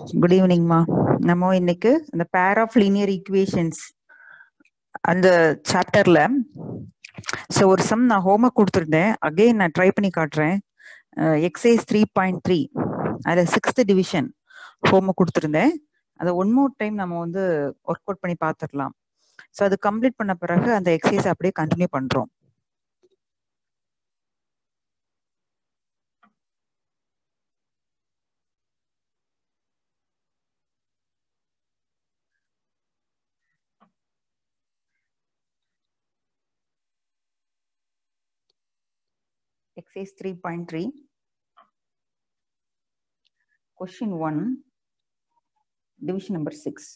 Good ஈவினிங்மா நம்ம இன்னைக்கு இந்த பேர் ஆஃப் லீனியர் ஈக்குவேஷன்ஸ் அந்த சாப்டர்ல ஸோ ஒரு சம் நான் ஹோம்ஒர்க் கொடுத்துருந்தேன் அகைன் நான் ட்ரை பண்ணி காட்டுறேன் எக்ஸைஸ் த்ரீ பாயிண்ட் த்ரீ அதில் சிக்ஸ்த் டிவிஷன் ஹோம்ஒர்க் கொடுத்துருந்தேன் அதை ஒன் மோர் டைம் நம்ம வந்து ஒர்க் அவுட் பண்ணி பார்த்துடலாம் ஸோ அது கம்ப்ளீட் பண்ண பிறகு அந்த எக்ஸசைஸ் அப்படியே கண்டினியூ பண்ணுறோம் exercise 3.3 question 1 division number 6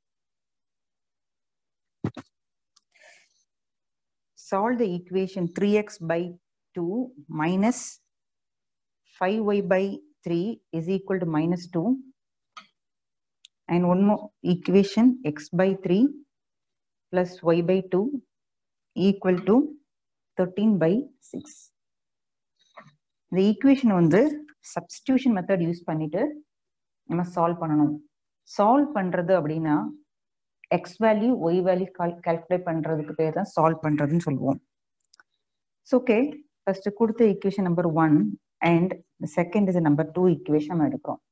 solve the equation 3x by 2 minus 5y by 3 is equal to minus 2 and one more equation x by 3 plus y by 2 equal to 13 by 6 இந்த equation வந்து substitution method use பண்ணிட்டு நம்ம solve பண்ணணும் solve பண்றது அப்படின்னா x value y value calculate பண்றதுக்கு பேர் தான் சால்வ் பண்றதுன்னு சொல்லுவோம் ஓகே ஃபர்ஸ்ட் கொடுத்த equation number one and second is number two equation நம்ம எடுக்கிறோம்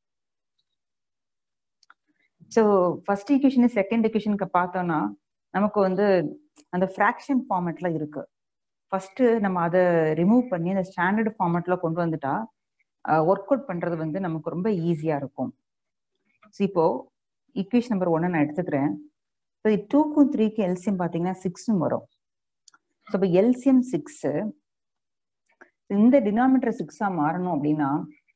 ஸோ ஃபர்ஸ்ட் ஈக்குவேஷன் செகண்ட் ஈக்குவேஷனுக்கு பார்த்தோம்னா நமக்கு வந்து அந்த ஃப்ராக்ஷன் ஃபார்மேட்ல இருக்கு ஃபர்ஸ்ட் நம்ம அதை ரிமூவ் பண்ணி அந்த ஸ்டாண்டர்ட் ஃபார்மேட்ல கொண்டு வந்துட்டா ஒர்க் அவுட் பண்றது வந்து நமக்கு ரொம்ப ஈஸியா இருக்கும் இப்போ ஈக்குவேஷன் நம்பர் ஒன்னு நான் எடுத்துக்கிறேன் இப்போ டூக்கும் த்ரீக்கு எல்சியம் பார்த்தீங்கன்னா சிக்ஸும் வரும் ஸோ இப்போ எல்சியம் சிக்ஸ் இந்த டினாமினேட்டர் சிக்ஸா மாறணும் அப்படின்னா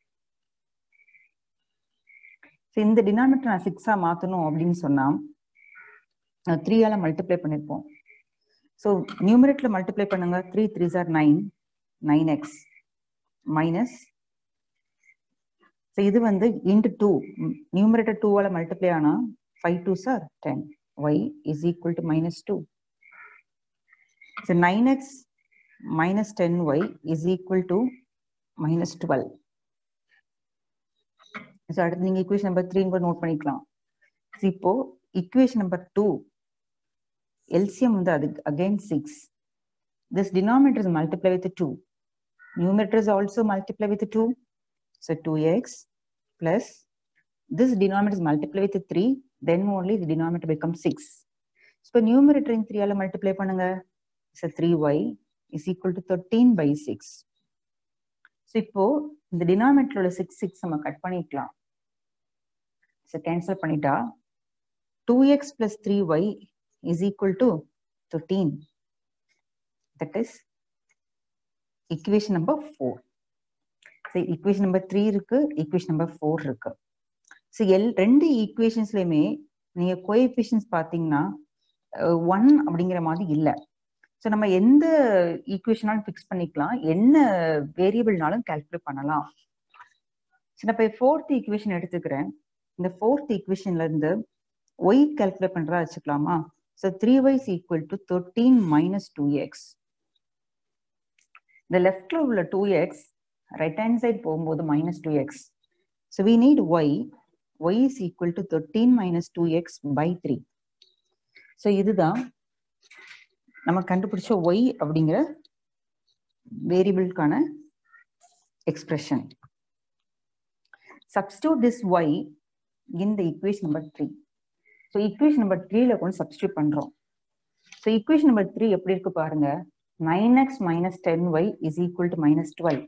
இந்த டினாமினேட்டர் நான் சிக்ஸா மாத்தணும் அப்படின்னு சொன்னா த்ரீயால மல்டிப்ளை பண்ணிருப்போம் ஸோ நியூமரேட்ல மல்டிப்ளை பண்ணுங்க three three are nine nine x minus so இது வந்து இன்டு டூ நியூமரேட்டர் டூவால மல்டிப்ளை ஆனா five two are ten y is equal to minus two so nine x minus ten y is equal to minus twelve so அடுத்து நீங்க equation number த்ரீன்னு கூட note பண்ணிக்கலாம் இப்போ இக்குவேஷன் நம்பர் டூ LCM வந்து அது again 6. This denominator is multiply with 2. Numerator is also multiply with 2. So 2x plus this denominator is multiply with 3. Then only the denominator becomes 6. So numerator in 3 ஆல multiply பண்ணுங்க. So 3y is equal to 13 by 6. So இப்போ இந்த denominator உள்ள 6 6 நம்ம cut பண்ணிக்கலாம். So cancel பண்ணிட்டா 2x plus 3y is equal to 13. That is equation number 4. So equation number 3 இருக்கு equation number 4 இருக்கு ஸோ எல் ரெண்டு ஈக்குவேஷன்ஸ்லையுமே நீங்க கோஎஃபிஷியன்ஸ் பார்த்தீங்கன்னா ஒன் அப்படிங்கிற மாதிரி இல்லை ஸோ நம்ம எந்த ஈக்குவேஷனாலும் ஃபிக்ஸ் பண்ணிக்கலாம் என்ன வேரியபிள்னாலும் கால்குலேட் பண்ணலாம் ஸோ நான் இப்போ ஃபோர்த் ஈக்குவேஷன் எடுத்துக்கிறேன் இந்த ஃபோர்த் ஈக்குவேஷன்ல இருந்து ஒய் கால்குலேட் பண்றதா வச்சுக்கலாமா So 3y is equal to 13 minus 2x. The left உள்ள 2x, right hand side போகும்போது minus 2x. So we need y. y is equal to 13 minus 2x by 3. So இதுதான் நம்ம கண்டுபிடிச்ச y அப்படிங்கிற வேரியபிள்கான expression Substitute this y in the equation number 3. So equation number த்ரீல கொண்டு substitute பண்றோம் so equation number three எப்படி இருக்கு பாருங்க nine x minus ten y is equal to minus twelve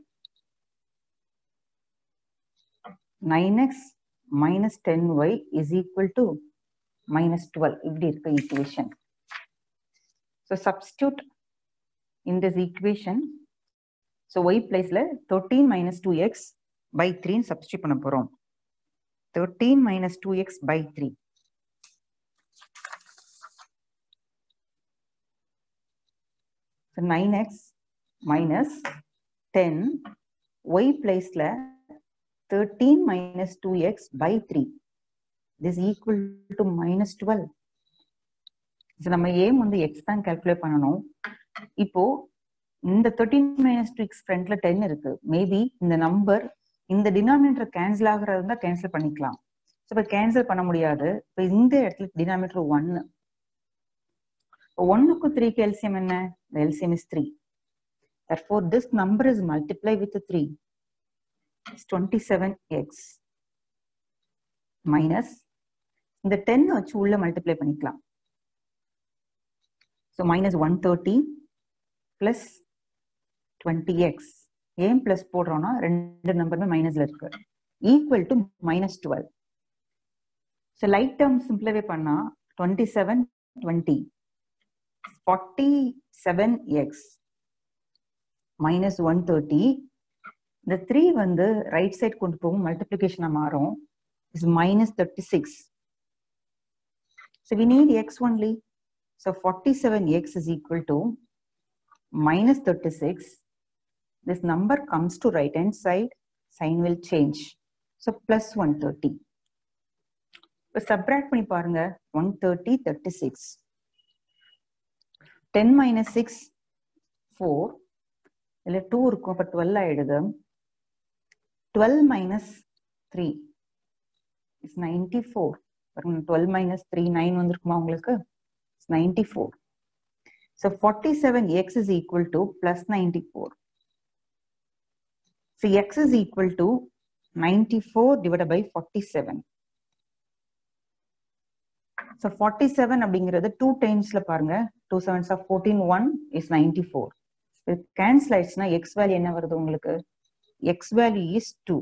nine x minus ten y is equal to minus twelve இப்படி இருக்கு equation so substitute in this equation so y பிளேஸ்ல thirteen minus two x by த்ரீன்னு substitute பண்ண போறோம் thirteen minus two x by three So 9x minus 10 y placeல 13 minus 2x by 3 this equal to minus 12 so நம்ம ஏம் வந்து x தான் calculate பண்ணணும் இப்போ இந்த தேர்ட்டீன் மைனஸ் டூ எக்ஸ் ஃப்ரண்ட்ல டென் இருக்கு மேபி இந்த நம்பர் இந்த டினாமினேட்டர் கேன்சல் ஆகுறது தான் கேன்சல் பண்ணிக்கலாம் ஸோ இப்போ கேன்சல் பண்ண முடியாது இப்போ இந்த இடத்துல டினாமீட்டர் ஒன்னு ஒன்னுக்கும் த்ரீக்கு எல்சியம் என்ன LCM is three therefore this number is multiplied with 3 is 27x minus இந்த 10 வச்சு உள்ள மல்டிப்ளை பண்ணிக்கலாம் so minus one thirty plus twenty x ஏன் பிளஸ் போடுறோம்னா ரெண்டு நம்பருமே மைனஸ்ல இருக்கு equal to minus twelve so like term சிம்பிளவே பண்ணா twenty seven twenty forty seven x minus one thirty இந்த த்ரீ வந்து ரைட் சைட் கொண்டு போகும் மல்டிப்ளிகேஷனா மாறும் is minus thirty six so we need x only so forty seven x is equal to minus 36 this number comes to right hand side sign will change so plus 130 இப்போ subtract பண்ணி பாருங்க 130 36 10 minus 6 4 இல்ல 2 இருக்கும் அப்ப 12 ஆயிடுது 12 minus 3 is 94 பாருங்க 12 minus 3 9 வந்திருக்குமா உங்களுக்கு It's 94 So 47x is equal to plus 94. So x is equal to 94 divided by 47. So 47 அப்படிங்கிறது 2 டைம்ஸ்ல பாருங்க 2 sevens of 14 1 is 94. இது கேன்சல் ஆயிடுச்சுன்னா x வேல்யூ என்ன வருது உங்களுக்கு x value is 2.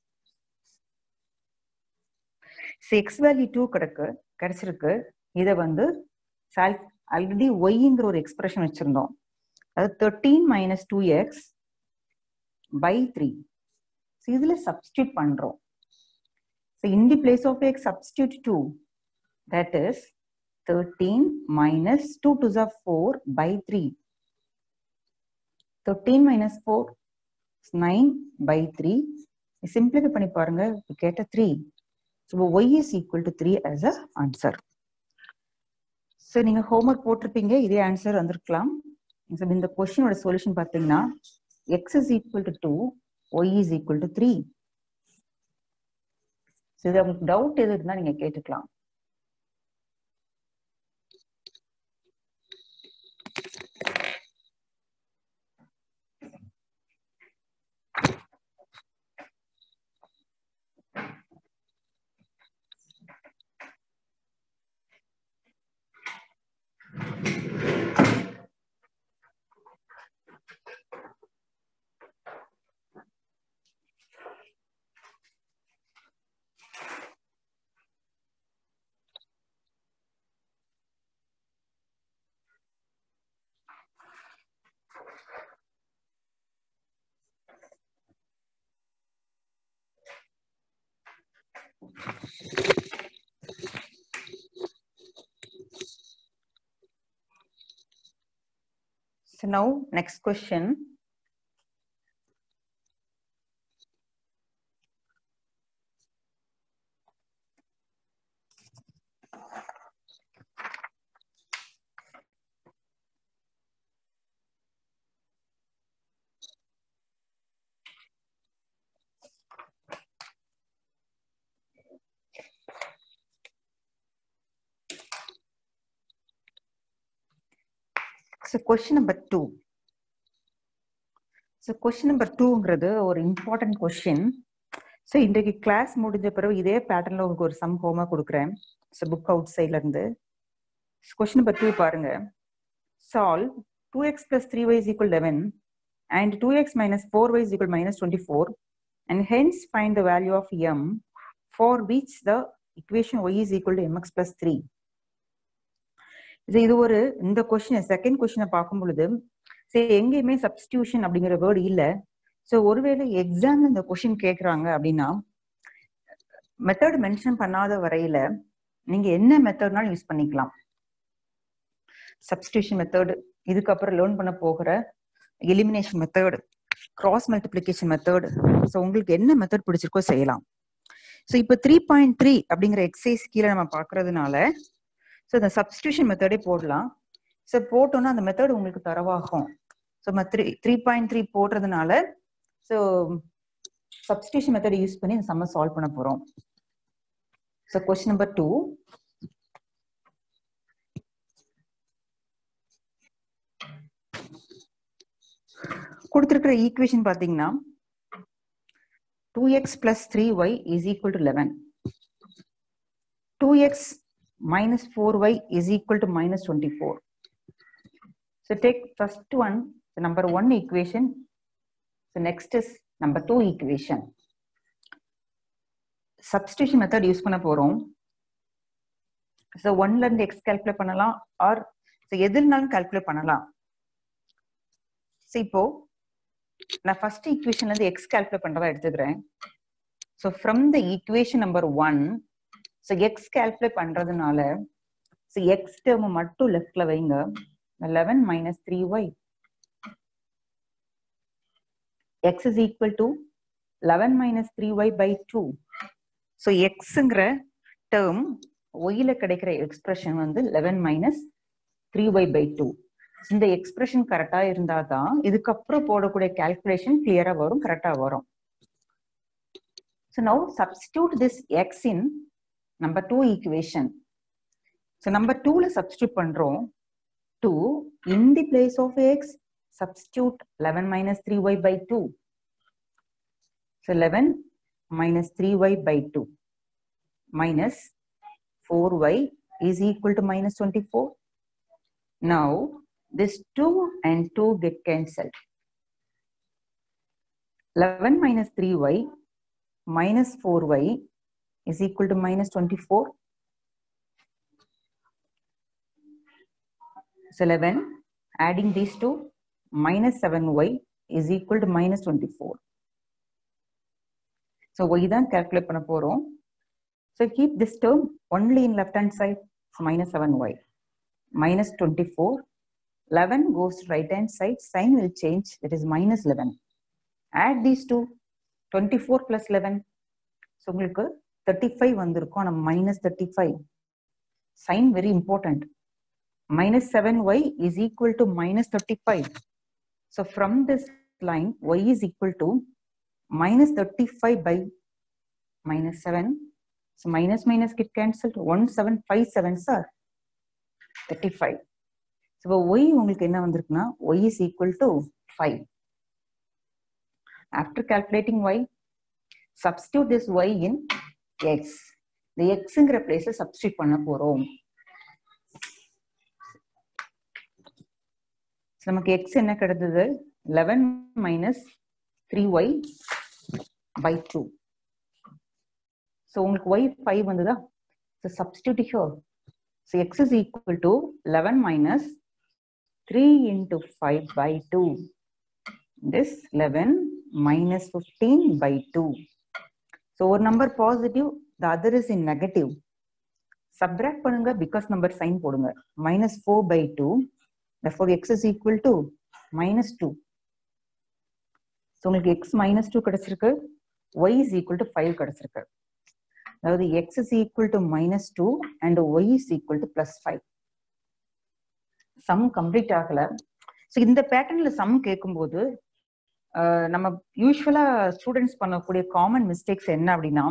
So x value 2 கிடக்கு கிடைச்சிருக்கு இதை வந்து சால் ஆல்ரெடி ஒய்ங்கிற ஒரு எக்ஸ்பிரஷன் வச்சிருந்தோம் அதாவது thirteen minus two x by three இதுல சப்ஸ்டியூட் பண்றோம் so in the place of x substitute two that is thirteen minus two two are four by three thirteen minus four nine by three simplify பண்ணி பாருங்க கேட்ட three so y is equal to three as a answer so நீங்க homework போட்டிருப்பீங்க இதே answer வந்திருக்கலாம் இந்த கொஸ்டினோட solution பார்த்தீங்கன்னா x is equal to two y is equal to three இது உங்களுக்கு டவுட் எது இருந்தா நீங்க கேட்டுக்கலாம் So now next question. So question number two. So question நம்பர் டூங்கிறது ஒரு இம்பார்ட்டன்ட் கொஸ்டின் ஸோ இன்றைக்கு கிளாஸ் முடிஞ்ச பிறகு இதே பேட்டர்ல உங்களுக்கு ஒரு சம் ஹோமா கொடுக்குறேன் ஸோ புக் அவுட் சைட்ல இருந்து கொஸ்டின் நம்பர் டூ பாருங்க solve two x plus three y is equal eleven and two x minus four y is equal minus twenty four and hence find the value of m for which the equation y is equal to m x plus three இது இது ஒரு இந்த question second கொஸ்டினை பார்க்கும் பொழுது சரி எங்கேயுமே substitution அப்படிங்கிற வேர்டு இல்ல ஸோ ஒருவேளை எக்ஸாம்ல இந்த கொஸ்டின் கேட்குறாங்க அப்படின்னா மெத்தட் மென்ஷன் பண்ணாத வரையில நீங்க என்ன மெத்தட்னாலும் யூஸ் பண்ணிக்கலாம் சப்ஸ்டியூஷன் மெத்தட் இதுக்கப்புறம் லேர்ன் பண்ண போகிற elimination method cross multiplication method so உங்களுக்கு என்ன மெத்தட் பிடிச்சிருக்கோ செய்யலாம் ஸோ இப்போ த்ரீ பாயிண்ட் த்ரீ அப்படிங்கிற எக்ஸசைஸ் கீழே நம்ம பார்க்கறதுனால ஸோ இந்த சப்ஸ்டியூஷன் மெத்தடே போடலாம் ஸோ போட்டோம்னா அந்த மெத்தட் உங்களுக்கு தரவாகும் so three three point three போடுறதுனால ஸோ சப்ஸ்டியூஷன் மெத்தட் யூஸ் பண்ணி இந்த சம்ம சால்வ் பண்ண போகிறோம் So question number two. கொடுத்திருக்கிற ஈக்குவேஷன் பாத்தீங்கன்னா two x plus three y is equal to eleven two x minus 4y is equal to minus 24. So take first one, the number one equation. So next is number two equation. Substitution method use பண்ண போறோம். So ஒன்ல இருந்து x calculate பண்ணலாம் or so எதுனாலும் calculate பண்ணலாம். So இப்போ நான் first equationல இருந்து x calculate பண்றதா எடுத்துக்கிறேன். So from the equation number one, so x calculate பண்றதுனால ஸோ எக்ஸ் டேர்ம் மட்டும் லெஃப்ட்ல வைங்க eleven minus three y x is equal to eleven minus three y by two so எக்ஸுங்கிற டேர்ம் ஒய்ல கிடைக்கிற எக்ஸ்பிரஷன் வந்து eleven minus three y by two இந்த expression கரெக்டா இருந்தா தான் இதுக்கப்புறம் போடக்கூடிய கால்குலேஷன் கிளியரா வரும் கரெக்டா வரும் so now substitute this x in number two equation so number டூல சப்ஸ்டியூட் பண்றோம் two in the place of x substitute eleven minus three y by two so eleven minus three y by two minus four y is equal to minus twenty four now this 2 and 2 get cancelled 11 minus 3y minus 4y is equal to minus 24. So 11, adding these two, minus 7y is equal to minus 24. So y தான் calculate பண்ண போறோம். So keep this term only in left hand side, so minus 7y. Minus 24, 11 goes to right hand side, sign will change, that is minus 11. Add these two, 24 plus 11. So உங்களுக்கு thirty five வந்திருக்கும் ஆனால் minus thirty five sign very important minus seven y is equal to minus thirty five so from this line y is equal to minus thirty five by minus seven so minus minus get cancel one seven five seven are thirty five so இப்போ y உங்களுக்கு என்ன வந்திருக்குன்னா y is equal to five after calculating y substitute this y in x இந்த எக்ஸுங்கிற பிளேஸ்ல substitute பண்ண போறோம் நமக்கு x என்ன கிடைத்தது eleven minus three y by two so உங்களுக்கு ஒய் ஃபைவ் வந்ததா so substitute here so x is equal to eleven minus three into five by two this eleven minus fifteen by two so ஒரு number positive the other is in negative subtract பண்ணுங்க because number sign போடுங்க minus four by two four x is equal to minus two so உங்களுக்கு x minus two கிடைச்சிருக்கு y is equal to five கிடைச்சிருக்கு அதாவது x is equal to minus two and y is equal to plus five sum complete ஆகல so இந்த பேட்டர்ன்ல some கேட்கும்போது நம்ம யூஸ்வலா ஸ்டூடெண்ட்ஸ் பண்ணக்கூடிய காமன் மிஸ்டேக்ஸ் என்ன அப்படின்னா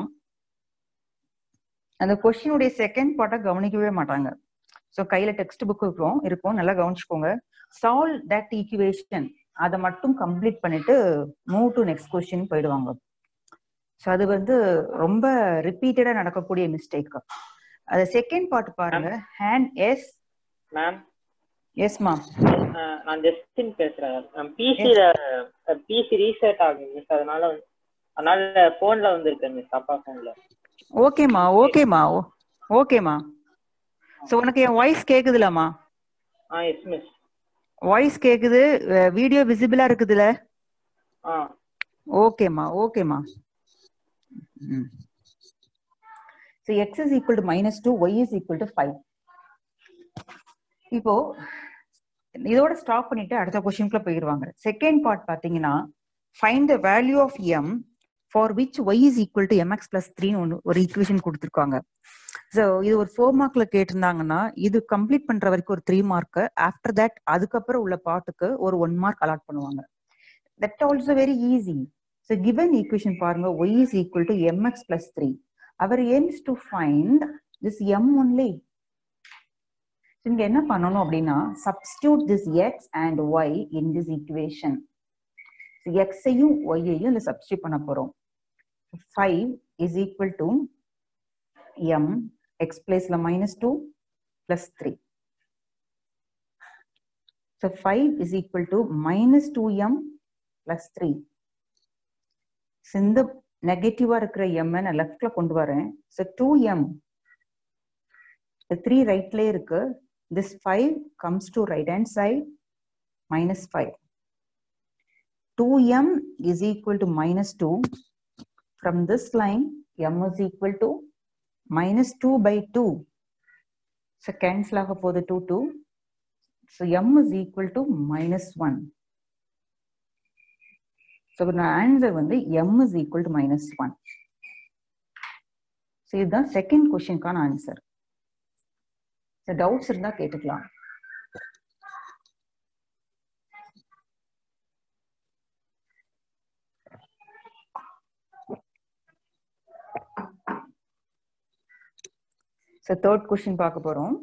அந்த கொஸ்டினுடைய செகண்ட் பார்ட்டை கவனிக்கவே மாட்டாங்க ஸோ கையில டெக்ஸ்ட் புக் இருக்கும் இருக்கும் நல்லா கவனிச்சுக்கோங்க சால்வ் தட் ஈக்குவேஷன் அதை மட்டும் கம்ப்ளீட் பண்ணிட்டு மூவ் டு நெக்ஸ்ட் கொஸ்டின் போயிடுவாங்க ஸோ அது வந்து ரொம்ப ரிப்பீட்டடா நடக்கக்கூடிய மிஸ்டேக் அது செகண்ட் பார்ட் பாருங்க ஹேண்ட் எஸ் மேம் எஸ் மா நான் ஜஸ்டின் பேசுறேன் பிசில பிசி ரீசெட் ஆகுது மிஸ் அதனால வந்து- அதனால போன்ல வந்திருக்கேன் மிஸ் அப்பா போன்ல ஓகேம்மா ஓகேம்மா ஓகேம்மா ஸோ உனக்கு என் வாய்ஸ் கேக்குதுலம்மா ஆ எஸ் மிஸ் வாய்ஸ் கேக்குது வீடியோ விசிபிளா இருக்குதுல ஆ ஓகேம்மா ஓகேம்மா so x is equal to minus two y is equal to five இப்போ இதோட ஸ்டாப் பண்ணிட்டு அடுத்த கொஸ்டின்குள்ள போயிருவாங்க செகண்ட் பார்ட் பாத்தீங்கன்னா find the value of m for which y is equal to m x plus த்ரீன்னு ஒன்று ஒரு ஈக்குவேஷன் கொடுத்துருக்காங்க ஸோ இது ஒரு ஃபோர் மார்க்ல கேட்டிருந்தாங்கன்னா இது கம்ப்ளீட் பண்ற வரைக்கும் ஒரு த்ரீ மார்க் ஆஃப்டர் தட் அதுக்கப்புறம் உள்ள பாட்டுக்கு ஒரு ஒன் மார்க் அலாட் பண்ணுவாங்க that also very easy so given equation பாருங்க y is equal to m x plus three our aims to find this m only இங்க என்ன பண்ணணும் அப்படின்னா substitute this x and y in this equation எக்ஸையும் ஒய்யையும் இதுல substitute பண்ண போறோம் five is equal to m x பிளேஸ்ல minus two plus three so five is equal to minus two m plus three இந்த நெகட்டிவா இருக்கிற எம் நான் லெஃப்ட்ல கொண்டு வரேன் ஸோ டூ எம் த்ரீ ரைட்ல இருக்கு this five comes to right hand side minus five 2m is equal to minus 2. From this line, m is equal to minus 2 by 2. So cancel ஆக போகுது 2, 2. So m is equal to minus 1. So நான் answer வந்து m is equal to minus 1. So இதுதான் second கொஸ்டினுக்கான answer doubts இருந்தா கேட்டுக்கலாம் so third question பார்க்க போறோம்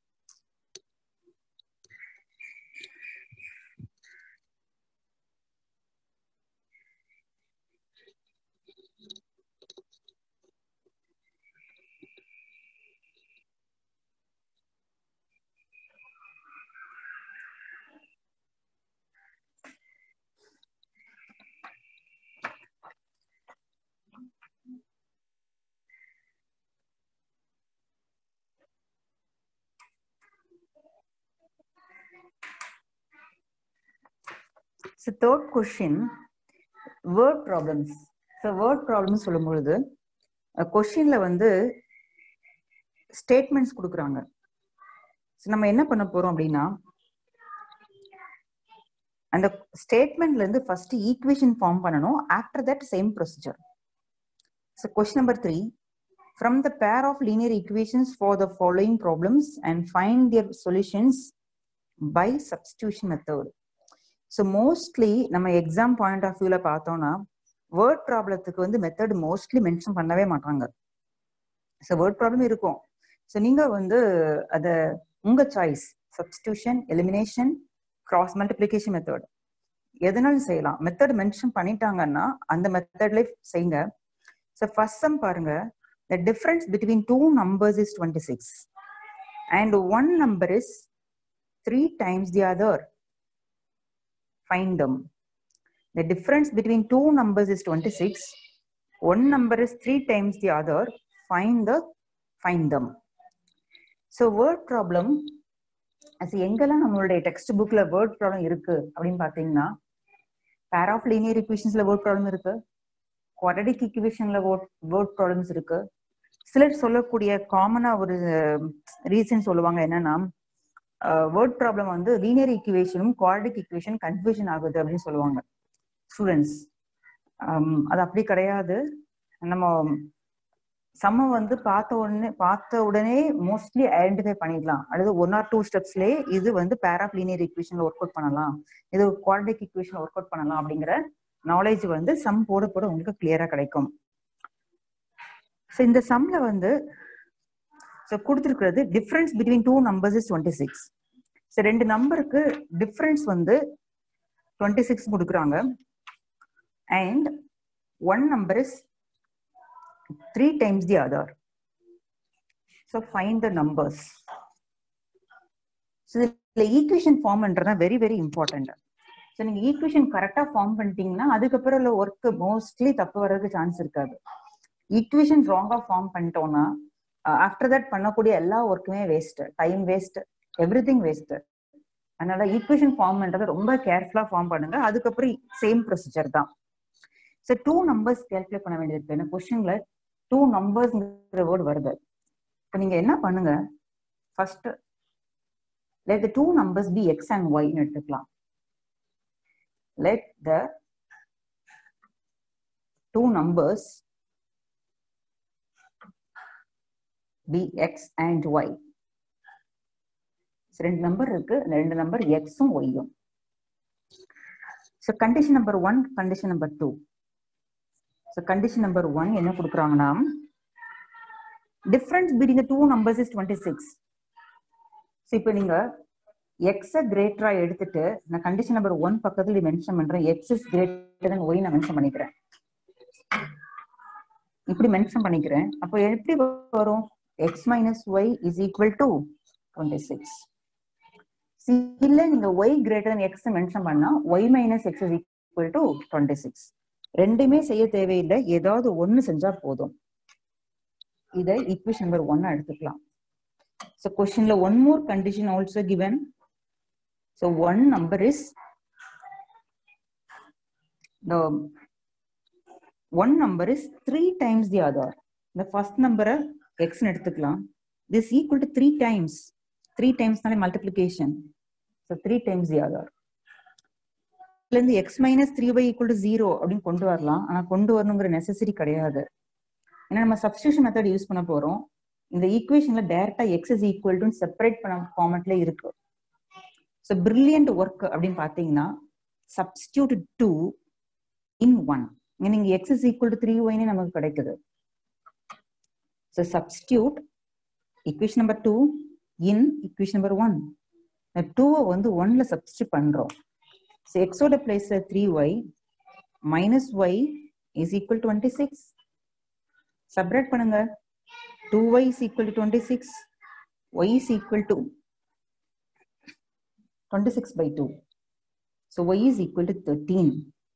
so third question word problems so word problems சொல்லும் பொழுது கொஷின்ல வந்து ஸ்டேட்மெண்ட்ஸ் கொடுக்குறாங்க ஸோ நம்ம என்ன பண்ண போறோம் அப்படின்னா அந்த ஸ்டேட்மெண்ட்ல இருந்து ஃபர்ஸ்ட் ஈக்குவேஷன் ஃபார்ம் பண்ணணும் after that same procedure so question number three from the pair of linear equations for the following problems and find their solutions by substitution method so mostly நம்ம எக்ஸாம் பாயிண்ட் ஆஃப் வியூல பார்த்தோம்னா word ப்ராப்ளத்துக்கு வந்து method mostly mention பண்ணவே மாட்டாங்க so word problem இருக்கும் so நீங்க வந்து அதை உங்க choice substitution elimination cross multiplication method எதனாலும் செய்யலாம் மெத்தட் மென்ஷன் பண்ணிட்டாங்கன்னா அந்த மெத்தட்ல செய்யுங்க ஸோ ஃபர்ஸ்ட் சம் பாருங்க the difference between two numbers is twenty six and one number is three times the other find them. The difference between two numbers is 26. One number is three times the other. Find the find them. So word problem as எங்கெல்லாம் நம்மளுடைய text புக்ல word problem இருக்கு அப்படின்னு பாத்தீங்கன்னா pair of linear இக்குவேஷன்ஸ்ல word problem இருக்கு quadratic இக்குவேஷன்ல word problems இருக்கு சிலர் சொல்லக்கூடிய காமனா ஒரு ரீசன் சொல்லுவாங்க என்னன்னா வேர்ட் ப்ராப்ளம் வந்து லீனியர் ஈக்குவேஷனும் குவாடிக் ஈக்குவேஷன் கன்ஃபியூஷன் ஆகுது அப்படின்னு சொல்லுவாங்க ஸ்டூடெண்ட்ஸ் அது அப்படி கிடையாது நம்ம சம்ம வந்து பார்த்த உடனே பார்த்த உடனே மோஸ்ட்லி ஐடென்டிஃபை பண்ணிடலாம் அல்லது ஒன் ஆர் டூ ஸ்டெப்ஸ்லேயே இது வந்து பேர் ஆஃப் லீனியர் ஈக்குவேஷன்ல ஒர்க் அவுட் பண்ணலாம் இது குவாடிக் ஈக்குவேஷன் ஒர்க் அவுட் பண்ணலாம் அப்படிங்கிற நாலேஜ் வந்து சம் போட போட உங்களுக்கு கிளியரா கிடைக்கும் ஸோ இந்த சம்ல வந்து ஸோ கொடுத்துருக்கிறது difference between two numbers is twenty six so ரெண்டு நம்பருக்கு டிஃபரன்ஸ் வந்து டுவெண்ட்டி சிக்ஸ் கொடுக்குறாங்க and one number is three times the other so find the numbers so இதில் ஈக்குவேஷன் ஃபார்ம் பண்ணுறது வெரி வெரி இம்பார்ட்டன்ட் ஸோ நீங்கள் equation கரெக்டாக form பண்ணிட்டீங்கன்னா அதுக்கப்புறம் உள்ள ஒர்க்கு மோஸ்ட்லி தப்பு வர்றதுக்கு சான்ஸ் இருக்காது ஈக்குவேஷன் ராங்காக ஃபார்ம் பண்ணிட்டோம்னா ஆஃப்டர் தட் பண்ணக்கூடிய எல்லா ஒர்க்குமே waste time waste everything waste அதனால ஈக்குவேஷன் ஃபார்ம் பண்றதை ரொம்ப கேர்ஃபுல்லா ஃபார்ம் பண்ணுங்க அதுக்கப்புறம் சேம் ப்ரொசீஜர் தான் ஸோ டூ நம்பர்ஸ் கேல்குலேட் பண்ண வேண்டியது ஏன்னா கொஸ்டின்ல டூ நம்பர்ஸ்ங்கிற வேர்டு வருது இப்போ நீங்க என்ன பண்ணுங்க first let the two numbers be x and ஒய்னு எடுத்துக்கலாம் let the two numbers be x and y ரெண்டு நம்பர் இருக்கு ரெண்டு நம்பர் எக்ஸும் ஒய்யும் so condition number one condition number two so condition number one என்ன கொடுக்குறாங்கன்னா difference between the two numbers is twenty six so இப்போ நீங்க எக்ஸ கிரேட்டரா எடுத்துட்டு நான் கண்டிஷன் நம்பர் ஒன் பக்கத்துல மென்ஷன் பண்றேன் x is greater than y நான் மென்ஷன் பண்ணிக்கிறேன் இப்படி மென்ஷன் பண்ணிக்கிறேன் அப்போ எப்படி வரும் x minus y is equal to twenty six இல்ல நீங்க y greater than x mention பண்ணா y minus x is equal to twenty six ரெண்டுமே செய்ய தேவையில்லை ஏதாவது ஒன்னு செஞ்சா போதும் இதை ஈக்குவேஷன் நம்பர் ஒன்னு எடுத்துக்கலாம் ஸோ கொஸ்டின்ல one more condition also given so one number is the one number is three times the other. The first number x ன்னு எடுத்துக்கலாம் this equal to three times three times நாலே multiplication so three times the other இதுல இருந்து x minus three y equal to zero அப்படின்னு கொண்டு வரலாம் ஆனா கொண்டு வரணுங்கிற நெசசரி கிடையாது ஏன்னா நம்ம சப்ஸ்டியூஷன் மெத்தட் யூஸ் பண்ண போறோம் இந்த ஈக்குவேஷன்ல டைரக்டா x is equal to separate பண்ண ஃபார்மட்ல இருக்கு ஸோ பிரில்லியன்ட் ஒர்க் அப்படின்னு பாத்தீங்கன்னா சப்ஸ்டியூட் டூ இன் ஒன் நீங்க x is equal to three ஒய்னே நமக்கு கிடைக்குது so substitute equation number two in equation number one டூவை வந்து ஒன்ல சப்ஸ்டியூட் பண்றோம் ஸோ எக்ஸோட பிளேஸ்ல three y minus y is equal twenty six separate பண்ணுங்க two y is equal to twenty six y is equal to twenty six by two so y is equal to thirteen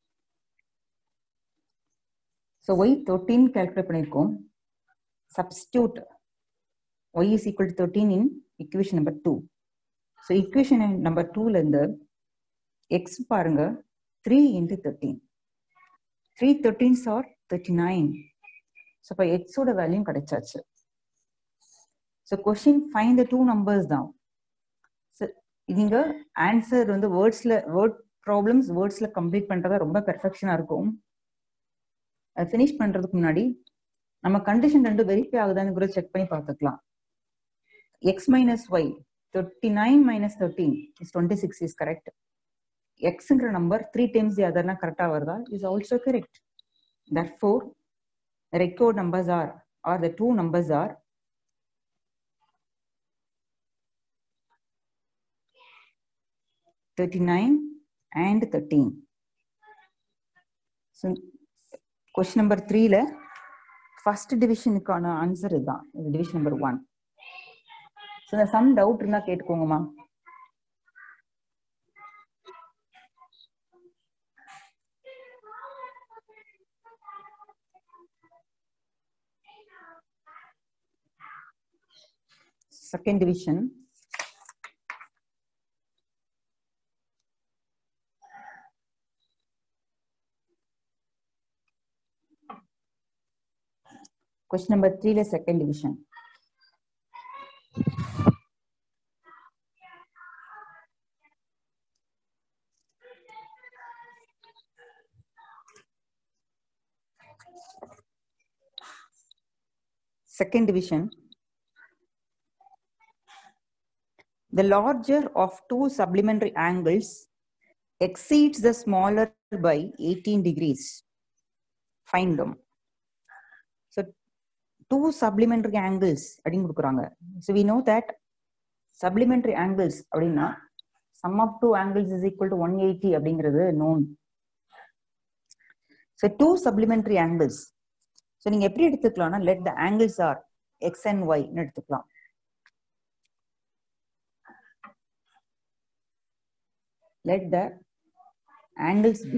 so y thirteen calculate பண்ணியிருக்கோம் substitute y is equal to thirteen in equation number two so equation number டூல இருந்து x பாருங்க three into thirteen three thirteens are thirty nine so இப்போ எக்ஸோட value கிடைச்சாச்சு so question find the two numbers தான் நீங்க answer வந்து வேர்ட்ஸ்ல வேர்ட் ப்ராப்ளம்ஸ் வேர்ட்ஸ்ல கம்ப்ளீட் பண்றதா ரொம்ப பெர்ஃபெக்ஷனா இருக்கும் அதை ஃபினிஷ் பண்றதுக்கு முன்னாடி நம்ம கண்டிஷன் ரெண்டு வெரிஃபை ஆகுதான்னு கூட செக் பண்ணி பார்த்துக்கலாம் x minus y thirty nine minus thirteen is twenty six is correct எக்ஸ்ங்கிற நம்பர் த்ரீ டைம்ஸ் தி அதர்னா கரெக்டா வருதா is also correct that for record numbers are are the two numbers are thirty nine and thirteen so question number த்ரீல first டிவிஷனுக்கான answer இதுதான் இது division number one so இந்த sum doubt இருந்தா கேட்டுக்கோங்கம்மா second division question number 3 la second division second division the larger of two supplementary angles exceeds the smaller by 18 degrees. Find them. So, two supplementary angles அப்படின்னு கொடுக்குறாங்க so we know that supplementary angles அப்படின்னா sum of two angles is equal to 180 அப்படிங்கிறது known so two supplementary angles so நீங்க எப்படி எடுத்துக்கலாம்னா let the angles are x and y ன்னு எடுத்துக்கலாம் let the angles be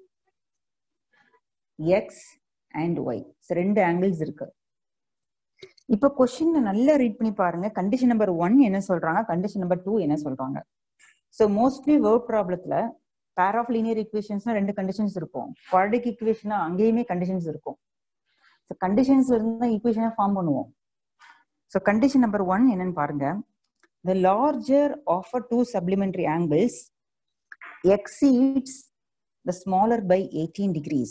x and y so ரெண்டு angles இருக்கு இப்போ question நல்லா ரீட் பண்ணி பாருங்க கண்டிஷன் நம்பர் ஒன் என்ன சொல்றாங்க கண்டிஷன் நம்பர் டூ என்ன சொல்றாங்க ஸோ மோஸ்ட்லி வேர்ட் ப்ராப்ளத்துல பேர் ஆஃப் லீனியர் ஈக்குவேஷன்ஸ்னா ரெண்டு கண்டிஷன்ஸ் இருக்கும் குவாடிக் ஈக்குவேஷனா அங்கேயுமே கண்டிஷன்ஸ் இருக்கும் ஸோ கண்டிஷன்ஸ்ல இருந்து தான் ஈக்குவேஷனை ஃபார்ம் பண்ணுவோம் ஸோ கண்டிஷன் நம்பர் ஒன் என்னன்னு பாருங்க the larger of two supplementary angles exceeds the smaller by 18 degrees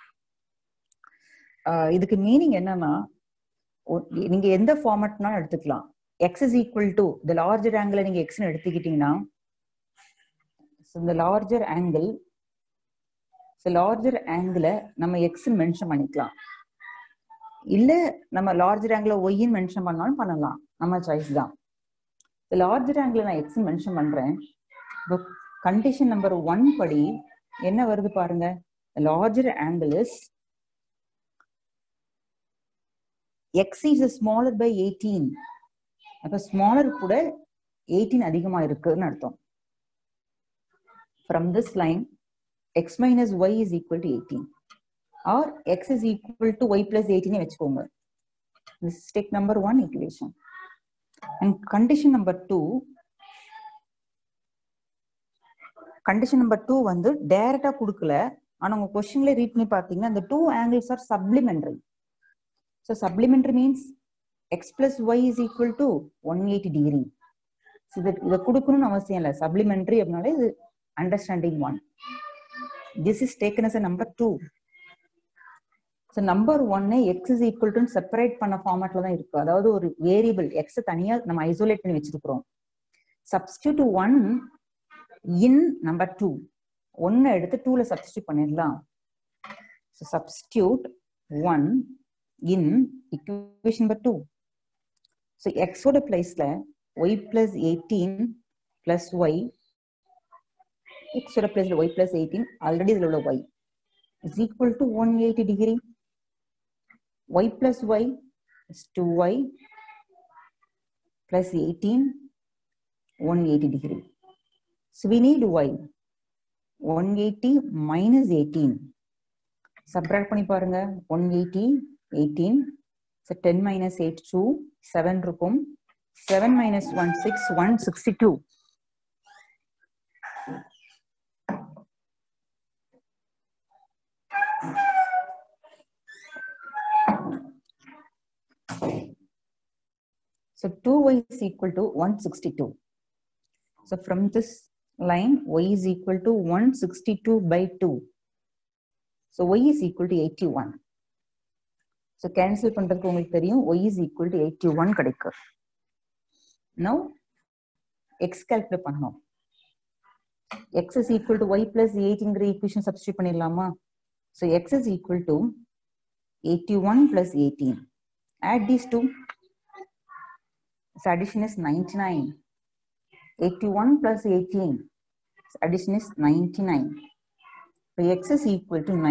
இதுக்கு மீனிங் என்னன்னா நீங்க எந்த ஃபார்மட்னாலும் எடுத்துக்கலாம் x is equal to the larger angle நீங்க எக்ஸ்னு எடுத்துக்கிட்டீங்கன்னா இந்த லார்ஜர் ஆங்கிள் லார்ஜர் ஆங்கிளை நம்ம எக்ஸ் மென்ஷன் பண்ணிக்கலாம் இல்ல நம்ம லார்ஜர் ஆங்கிள் ஒய்ன்னு மென்ஷன் பண்ணாலும் பண்ணலாம் நம்ம சாய்ஸ் தான் லார்ஜர் ஆங்கிள் நான் எக்ஸ் மென்ஷன் பண்றேன் இப்போ கண்டிஷன் நம்பர் ஒன் படி என்ன வருது பாருங்க larger angle is x is smaller by eighteen அப்ப ஸ்மாலர் கூட எயிட்டீன் அதிகமா இருக்குன்னு அர்த்தம் from this line x minus y is equal to eighteen or x is equal to y plus eighteen வச்சுக்கோங்க this step number one equation and condition number two condition number two வந்து டைரக்டா கொடுக்கல ஆனா உங்க கொஸ்டின்ல ரீட் பண்ணி பாத்தீங்கன்னா இந்த two angles are supplementary so supplementary means x plus y is equal to one eighty degree இது இதை கொடுக்கணும்னு அவசியம் இல்லை சப்ளிமெண்டரி அப்படின்னாலே இது understanding one this is taken as a number two so number ஒன்னு x is equal to separate பண்ண ஃபார்மேட்ல தான் இருக்கு அதாவது ஒரு வேரியபிள் எக்ஸ் தனியா நம்ம ஐசோலேட் பண்ணி வச்சிருக்கிறோம் substitute one in number two ஒன்னு எடுத்து டூல சப்ஸ்டியூட் பண்ணிடலாம் so substitute one in equation number two so எக்ஸோட பிளேஸ்ல y plus eighteen plus y எக்ஸோட பிளேஸ்ல ஒய் பிளஸ் எயிட்டீன் ஆல்ரெடி இதுல உள்ள y is equal to one eighty degree y plus y is 2y plus 18 180 degree so we need y 180 minus 18 subtract பண்ணி பாருங்க 180 18 so 10 minus 8 2 7 இருக்கும் 7 minus 1 6 162 So 2y is equal to 162. So from this line, y is equal to 162 by 2. So y is equal to 81. So cancel பண்றதுக்கு உங்களுக்கு தெரியும் y is equal to 81 கிடைக்கும். Now x calculate பண்ணணும். x is equal to y plus 8ங்கிற equation substitute பண்ணிடலாமா? So x is equal to 81 plus 18. Add these two. So addition is 99. 81 plus 18. So addition is 99. So x is equal to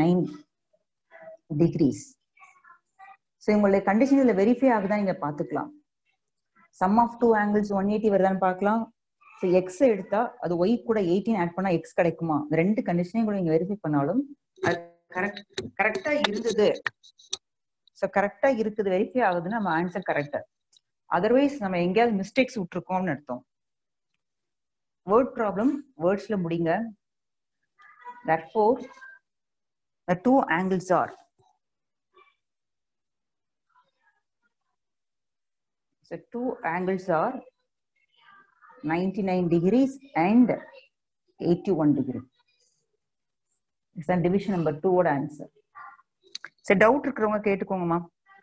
99 degrees. So உங்களுடைய condition இதில் verify ஆகுதா நீங்க பார்த்துக்கலாம் sum of two angles one eighty வருதான்னு பார்க்கலாம் so X எடுத்தா அது Y கூட எயிட்டீன் ஆட் பண்ணா எக்ஸ் கிடைக்குமா இந்த ரெண்டு கண்டிஷனையும் கூட நீங்க வெரிஃபை பண்ணாலும் அது கரெக்ட் கரெக்டா இருந்தது ஸோ கரெக்டா இருக்குது வெரிஃபை ஆகுதுன்னா நம்ம ஆன்சர் கரெக்டா அதர்வைஸ் நம்ம எங்கேயாவது மிஸ்டேக்ஸ் விட்டுருக்கோம்னு அர்த்தம் வேர்ட் ப்ராப்ளம் வேர்ட்ஸ்ல முடிங்க therefore the two angles are so two angles are 99 degrees and 81 degree it's a division number 2 ஓட answer சரி டவுட் இருக்கிறவங்க கேட்டுக்கோங்கம்மா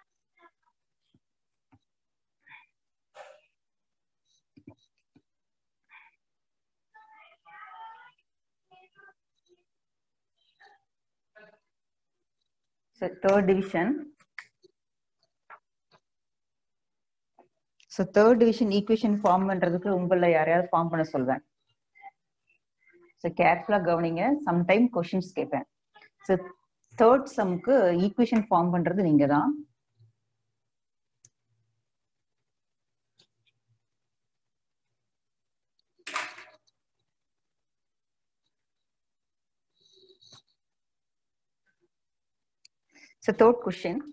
So third division. So third division equation form பண்றதுக்கு உங்கள யாரையாவது ஃபார்ம் பண்ண சொல்வேன் ஸோ கேர்ஃபுல்லா கவனிங்க சம்டைம் கொஷின்ஸ் கேட்பேன் ஸோ தேர்ட் சம்க்கு ஈக்குவேஷன் ஃபார்ம் பண்றது நீங்க தான் So third question.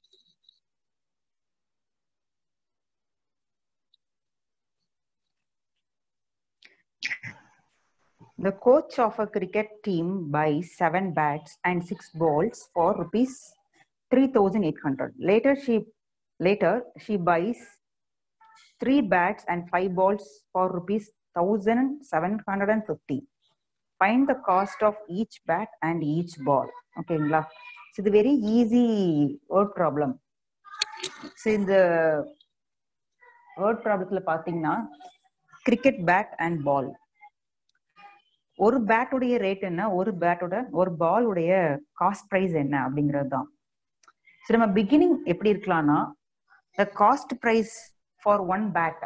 The coach of a cricket team buys seven bats and six balls for rupees 3,800. Later, she later she buys three bats and five balls for rupees 1,750. Find the cost of each bat and each ball. ஓகேங்களா இது very easy word problem so இந்த word ப்ராப்ளத்தில் பார்த்தீங்கன்னா cricket bat and ball ஒரு பேட்டுடைய rate என்ன ஒரு பேட்டோட ஒரு பாலுடைய cost price என்ன அப்படிங்கிறது தான் ஸோ சரி நம்ம பிகினிங் எப்படி இருக்கலாம்னா the cost price for one bat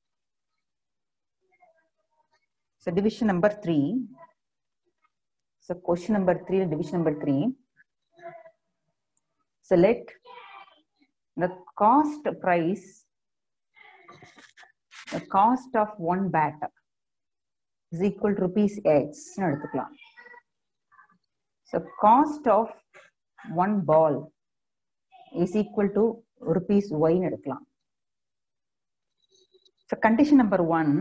So division number three. So question number three, division number three. Select the cost price, the cost of one bat is equal to rupees X. ன்னு எடுத்துக்கலாம். So cost of one ball is equal to rupees Y ன்னு எடுக்கலாம். So condition number one,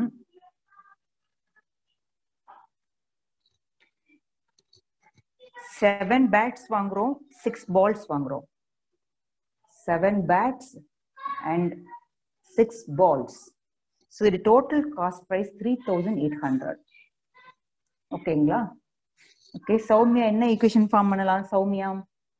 seven bats வாங்குறோம் six balls வாங்குறோம் seven bats and six balls so இது total cost price three thousand eight hundred ஓகேங்களா okay Sowmya என்ன equation form பண்ணலாம் Soumya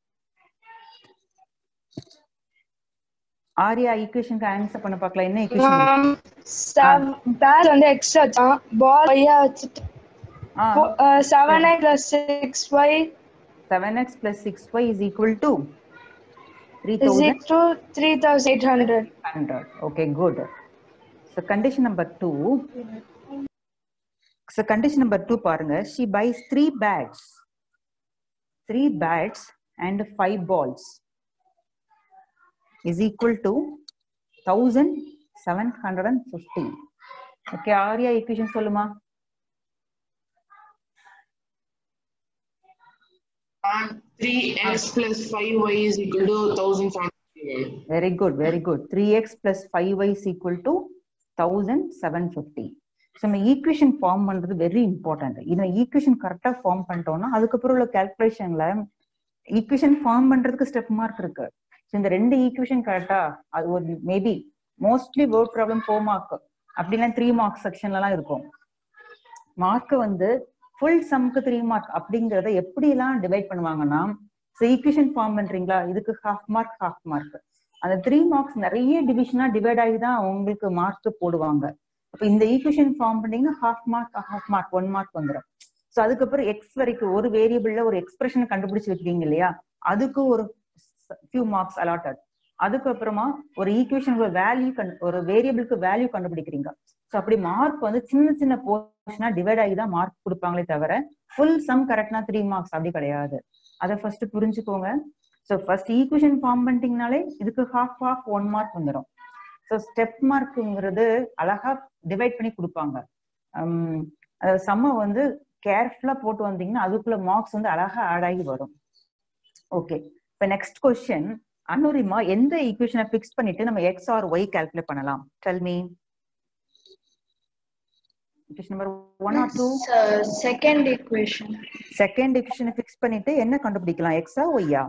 Arya ஈக்குவேஷனுக்கு answer பண்ண பார்க்கலாம் என்ன ஈக்குவேஷன் பேட் வந்து எக்ஸ்ட்ரா வச்சான் பால் ஒய்யா வச்சுட்டு ஆ செவன் ஐ plus six y 7x plus 6y is equal to is 3000 equal to three thousand eight hundred 100. Okay, good. So condition number two. So condition number two, பாருங்க. She buys three bats, three bats and five balls is equal to thousand seven hundred and fifty. Okay, Arya equation சொல்லுமா? And 3x plus 5y is equal to 1071. Very good, very good. 3x plus 5y is equal to 1750. So நம்ம equation form பண்றது very important இந்த equation கரெக்டா form பண்ணிட்டோம்னா அதுக்கப்புறம் உள்ள கால்குலேஷன்ல equation form பண்றதுக்கு ஸ்டெப் மார்க் இருக்கு ஸோ இந்த ரெண்டு ஈக்குவேஷன் கரெக்டா அது ஒரு maybe mostly word problem four mark அப்படிலாம் த்ரீ மார்க் செக்ஷன்லலாம் இருக்கும் மார்க் வந்து ஃபுல் சம்க்கு த்ரீ மார்க் அப்படிங்கறத எப்படிலாம் டிவைட் பண்ணுவாங்கன்னா ஸோ ஈக்குவேஷன் ஃபார்ம் பண்றீங்களா இதுக்கு ஹாஃப் மார்க் ஹாஃப் மார்க் அந்த த்ரீ மார்க்ஸ் நிறைய டிவிஷனா டிவைட் ஆகி தான் உங்களுக்கு மார்க் போடுவாங்க அப்ப இந்த ஈக்குவேஷன் ஃபார்ம் பண்ணீங்கன்னா half mark half mark one mark வந்துடும் ஸோ அதுக்கப்புறம் எக்ஸ் வரைக்கும் ஒரு வேரியபிள்ல ஒரு எக்ஸ்பிரஷன் கண்டுபிடிச்சு வைக்கிறீங்க இல்லையா அதுக்கு ஒரு ஃபியூ மார்க்ஸ் அலாட்டட் அதுக்கப்புறமா ஒரு ஈக்குவேஷன் ஒரு வேல்யூ ஒரு வேரியபிளுக்கு வேல்யூ கண்டுபிடிக்கிறீங்க ஸோ அப்படி மார்க் வந்து சின்ன சின்ன போர்ஷனா டிவைட் ஆகி தான் மார்க் கொடுப்பாங்களே தவிர ஃபுல் சம் கரெக்ட்னா த்ரீ மார்க்ஸ் அப்படி கிடையாது அதை ஃபர்ஸ்ட் புரிஞ்சுக்கோங்க ஸோ ஃபர்ஸ்ட் ஈக்குவேஷன் ஃபார்ம் பண்ணிட்டீங்கனாலே இதுக்கு ஹாஃப் ஹாஃப் ஒன் மார்க் வந்துடும் ஸோ ஸ்டெப் மார்க்குங்கிறது அழகா டிவைட் பண்ணி கொடுப்பாங்க சம்ம வந்து கேர்ஃபுல்லா போட்டு வந்தீங்கன்னா அதுக்குள்ள மார்க்ஸ் வந்து அழகா ஆட் ஆகி வரும் ஓகே இப்போ நெக்ஸ்ட் கொஸ்டின் அனுரிமா எந்த ஈக்குவேஷனை ஃபிக்ஸ் பண்ணிட்டு நம்ம எக்ஸ் ஆர் ஒய் கால்குலேட் பண்ணலாம் tell me equation number one or two second equation second ஈக்குவேஷனை ஃபிக்ஸ் பண்ணிட்டு என்ன கண்டுபிடிக்கலாம் எக்ஸா ஒய்யா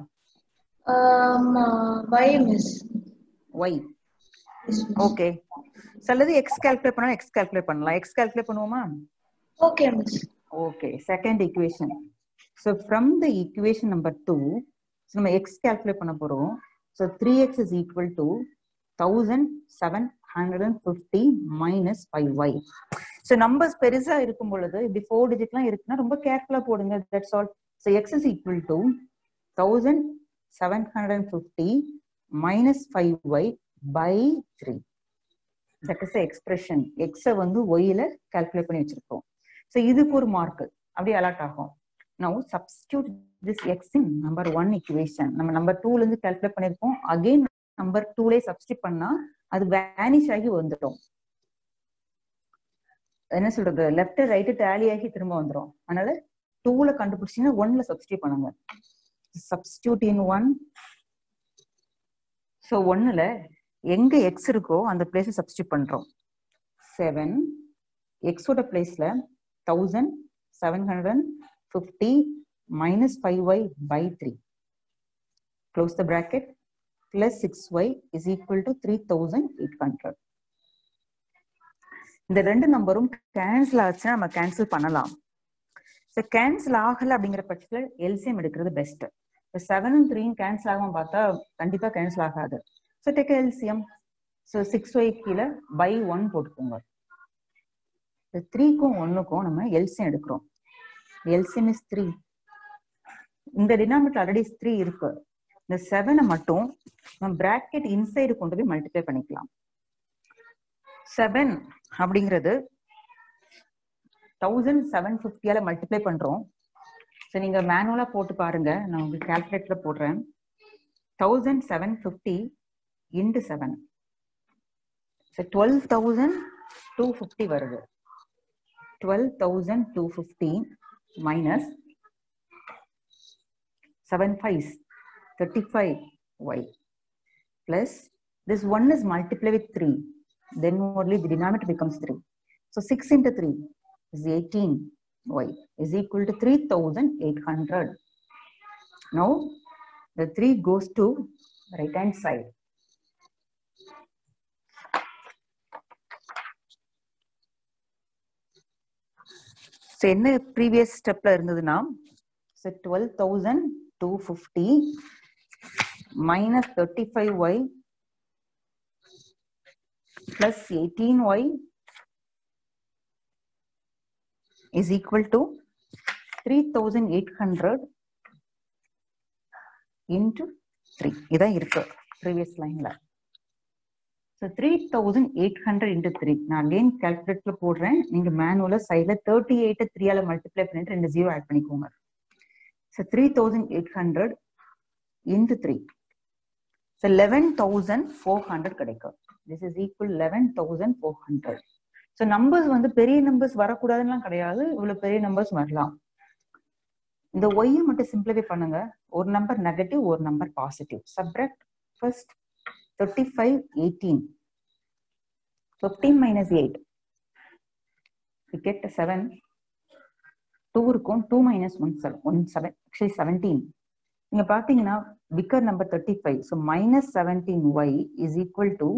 ஒய் மிஸ் ஒய் ஓகே சிலது எக்ஸ் கால்குலேட் பண்ணா எக்ஸ் கால்குலேட் பண்ணலாம் எக்ஸ் கால்குலேட் பண்ணுவோமா okay miss okay second equation so from the equation number two நம்ம எக்ஸ் கால்குலேட் பண்ண போறோம் so three x is equal to thousand seven hundred and fifty minus five Y so numbers பெருசா இருக்கும் பொழுது இப்படி four டிஜிட்லாம் இருக்குன்னா ரொம்ப கேர்ஃபுல்லா போடுங்க that's all so x is equal to thousand seven hundred and fifty minus five y by three that is expression எக்ஸை வந்து ஒய்ல கால்குலேட் பண்ணி வச்சிருக்கோம் ஸோ இதுக்கு ஒரு மார்க் அப்படியே அலர்ட் ஆகும் now substitute this x in number one equation நம்ம number டூல இருந்து கால்குலேட் பண்ணிருக்கோம் அகைன் நம்பர் டூலே சப்ஸ்டியூட் பண்ணா அது வேனிஷ் ஆகி வந்துடும் என்ன சொல்றது லெஃப்ட் ரைட்டு டேலி ஆகி திரும்ப வந்துடும் அதனால டூல கண்டுபிடிச்சீங்கன்னா ஒன்ல சப்ஸ்டியூட் பண்ணுங்க சப்ஸ்டியூட் இன் ஒன் ஸோ ஒன்னுல எங்க எக்ஸ் இருக்கோ அந்த பிளேஸ் சப்ஸ்டியூட் பண்றோம் செவன் எக்ஸோட பிளேஸ்ல thousand seven hundred fifty minus five y by three close the bracket plus six y is equal to three thousand eight hundred இந்த ரெண்டு நம்பரும் கேன்சல் ஆச்சுன்னா நம்ம கேன்சல் பண்ணலாம் ஸோ கேன்சல் ஆகல அப்படிங்கிற பட்சத்தில் எல்சிஎம் எடுக்கிறது பெஸ்ட் இப்போ செவனும் த்ரீயும் கேன்சல் ஆகாம பார்த்தா கண்டிப்பா கேன்சல் ஆகாது so take LCM so six y கீழே பை ஒன் போட்டுக்கோங்க இந்த த்ரீக்கும் ஒன்னுக்கும் நம்ம எல்சிஎம் எடுக்கிறோம் எல்சிஎம் இஸ் த்ரீ இந்த டினாமினேட்டர் ஆல்ரெடி த்ரீ இருக்கு இந்த செவனை மட்டும் நம்ம பிராக்கெட் இன்சைடு கொண்டு போய் மல்டிப்ளை பண்ணிக்கலாம் செவன் அப்படிங்கிறது தௌசண்ட் செவன் ஃபிஃப்டியால மல்டிப்ளை பண்றோம் ஸோ நீங்க மேனுவலா போட்டு பாருங்க நான் உங்களுக்கு கால்குலேட்டர்ல போடுறேன் thousand seven fifty into seven so twelve thousand two fifty வருது twelve thousand two fifty minus seven five thirty five y plus this 1 is multiplied with 3 then only the denominator becomes 3 so 6 into 3 is 18 y is equal to 3800 now the 3 goes to right hand side so என்ன previous stepல இருந்ததுன்னா so 12250 minus 35y plus 18y is equal to 3800 into 3 இதான் இருக்கு previous lineல so 3800 into 3 நான் again calculatorல போடுறேன் நீங்க மேனுவலா சைடுல 38 3 ஆல மல்டிப்ளை பண்ணிட்டு ரெண்டு ஜீரோ ஆட் பண்ணிக்கோங்க so 3800 into 3 so 11400 கிடைக்கும் this is equal 11400 so numbers வந்து பெரிய numbers வரக்கூடாதுன்னு கிடையாது இவ்வளவு பெரிய numbers வரலாம் இந்த y மட்டும் சிம்பிளிஃபை பண்ணுங்க ஒரு நம்பர் நெகட்டிவ் ஒரு number positive subtract first thirty five eighteen fifteen minus eight get seven two இருக்கும் two minus one seven one seven actually seventeen நீங்க பாத்தீங்கன்னா bigger number thirty five so minus seventeen y is equal to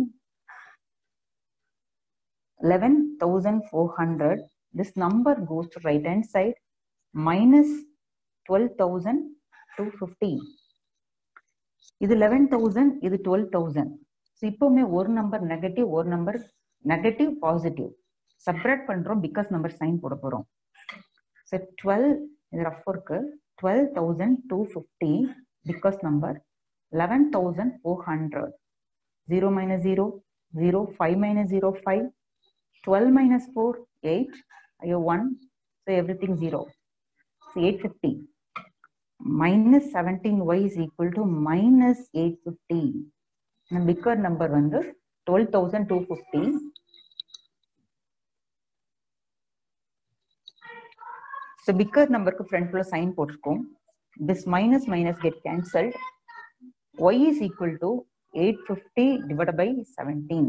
eleven thousand four hundred this number goes to right hand side minus twelve thousand two fifty இது eleven thousand இது twelve thousand so இப்போவுமே ஒரு number negative ஒரு number negative positive separate பண்றோம் because number sign போட போறோம் so twelve இது rough work twelve thousand two fifty because number eleven thousand four hundred zero minus zero zero five minus zero five twelve minus four eight ஐயோ one so everything zero so eight fifty minus seventeen y is equal to minus eight fifty bigger number வந்து twelve thousand two fifty so bigger நம்பருக்கு ஃப்ரண்ட்ல sign போட்டிருக்கோம் this minus minus get cancelled y is equal to eight fifty divide by seventeen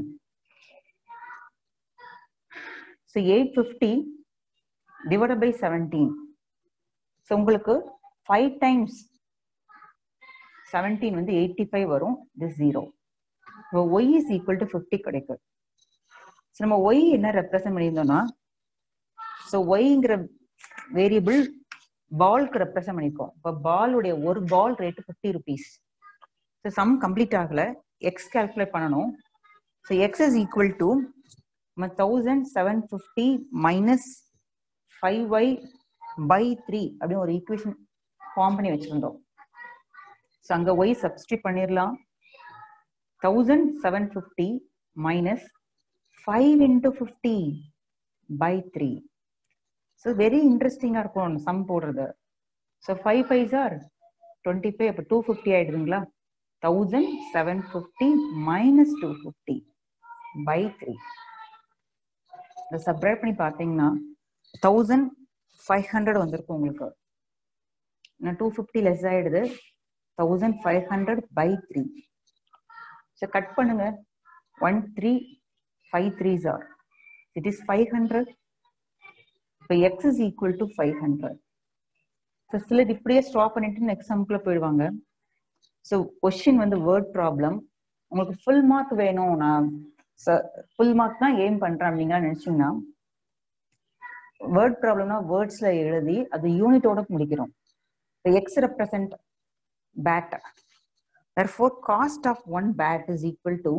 so eight fifty divide by seventeen so உங்களுக்கு five times seventeen வந்து eighty five வரும் this zero இப்போ y is equal to fifty கிடைக்கும் so நம்ம y என்ன represent பண்ணியிருந்தோம்னா so ஒய்ங்கிற variable பால்க்கு ரெப்ரசன்ட் பண்ணியிருக்கோம் இப்போ பாலுடைய ஒரு பால் rate fifty rupees so sum complete ஆகல எக்ஸ் கால்குலேட் பண்ணணும் so x is equal to நம்ம thousand seven fifty minus five y by three அப்படின்னு ஒரு ஈக்குவேஷன் ஃபார்ம் பண்ணி வச்சிருந்தோம் ஸோ அங்கே ஒய் சப்ஸ்டியூட் பண்ணிடலாம் thousand seven fifty minus five into fifty by three so very இன்ட்ரெஸ்டிங்காக இருக்கும் சம் போடுறது so five five sir twenty five அப்போ டூ ஃபிஃப்டி ஆயிடுதுங்களா thousand seven fifty minus two fifty by three இதை சப்ரேட் பண்ணி பார்த்தீங்கன்னா தௌசண்ட் ஃபைவ் ஹண்ட்ரட் வந்திருக்கும் உங்களுக்கு நான் டூ ஃபிஃப்டி லெஸ் ஆயிடுது thousand five hundred by three so cut பண்ணுங்க one three five threes or it is five hundred இப்போ x is equal to five hundred so சிலர் இப்படியே ஸ்டாப் பண்ணிட்டு நெக்ஸ்ட் சம்குள்ள போயிடுவாங்க ஸோ கொஸ்டின் வந்து வேர்ட் ப்ராப்ளம் உங்களுக்கு ஃபுல் மார்க் வேணும் நான் ஃபுல் மார்க் தான் எய்ம் பண்றேன் அப்படிங்கிற நினைச்சீங்கன்னா வேர்ட் ப்ராப்ளம்னா வேர்ட்ஸ்ல எழுதி அது யூனிட்டோட முடிக்கிறோம் எக்ஸ் ரெப்ரசன்ட் பேட் therefore cost of one bat is equal to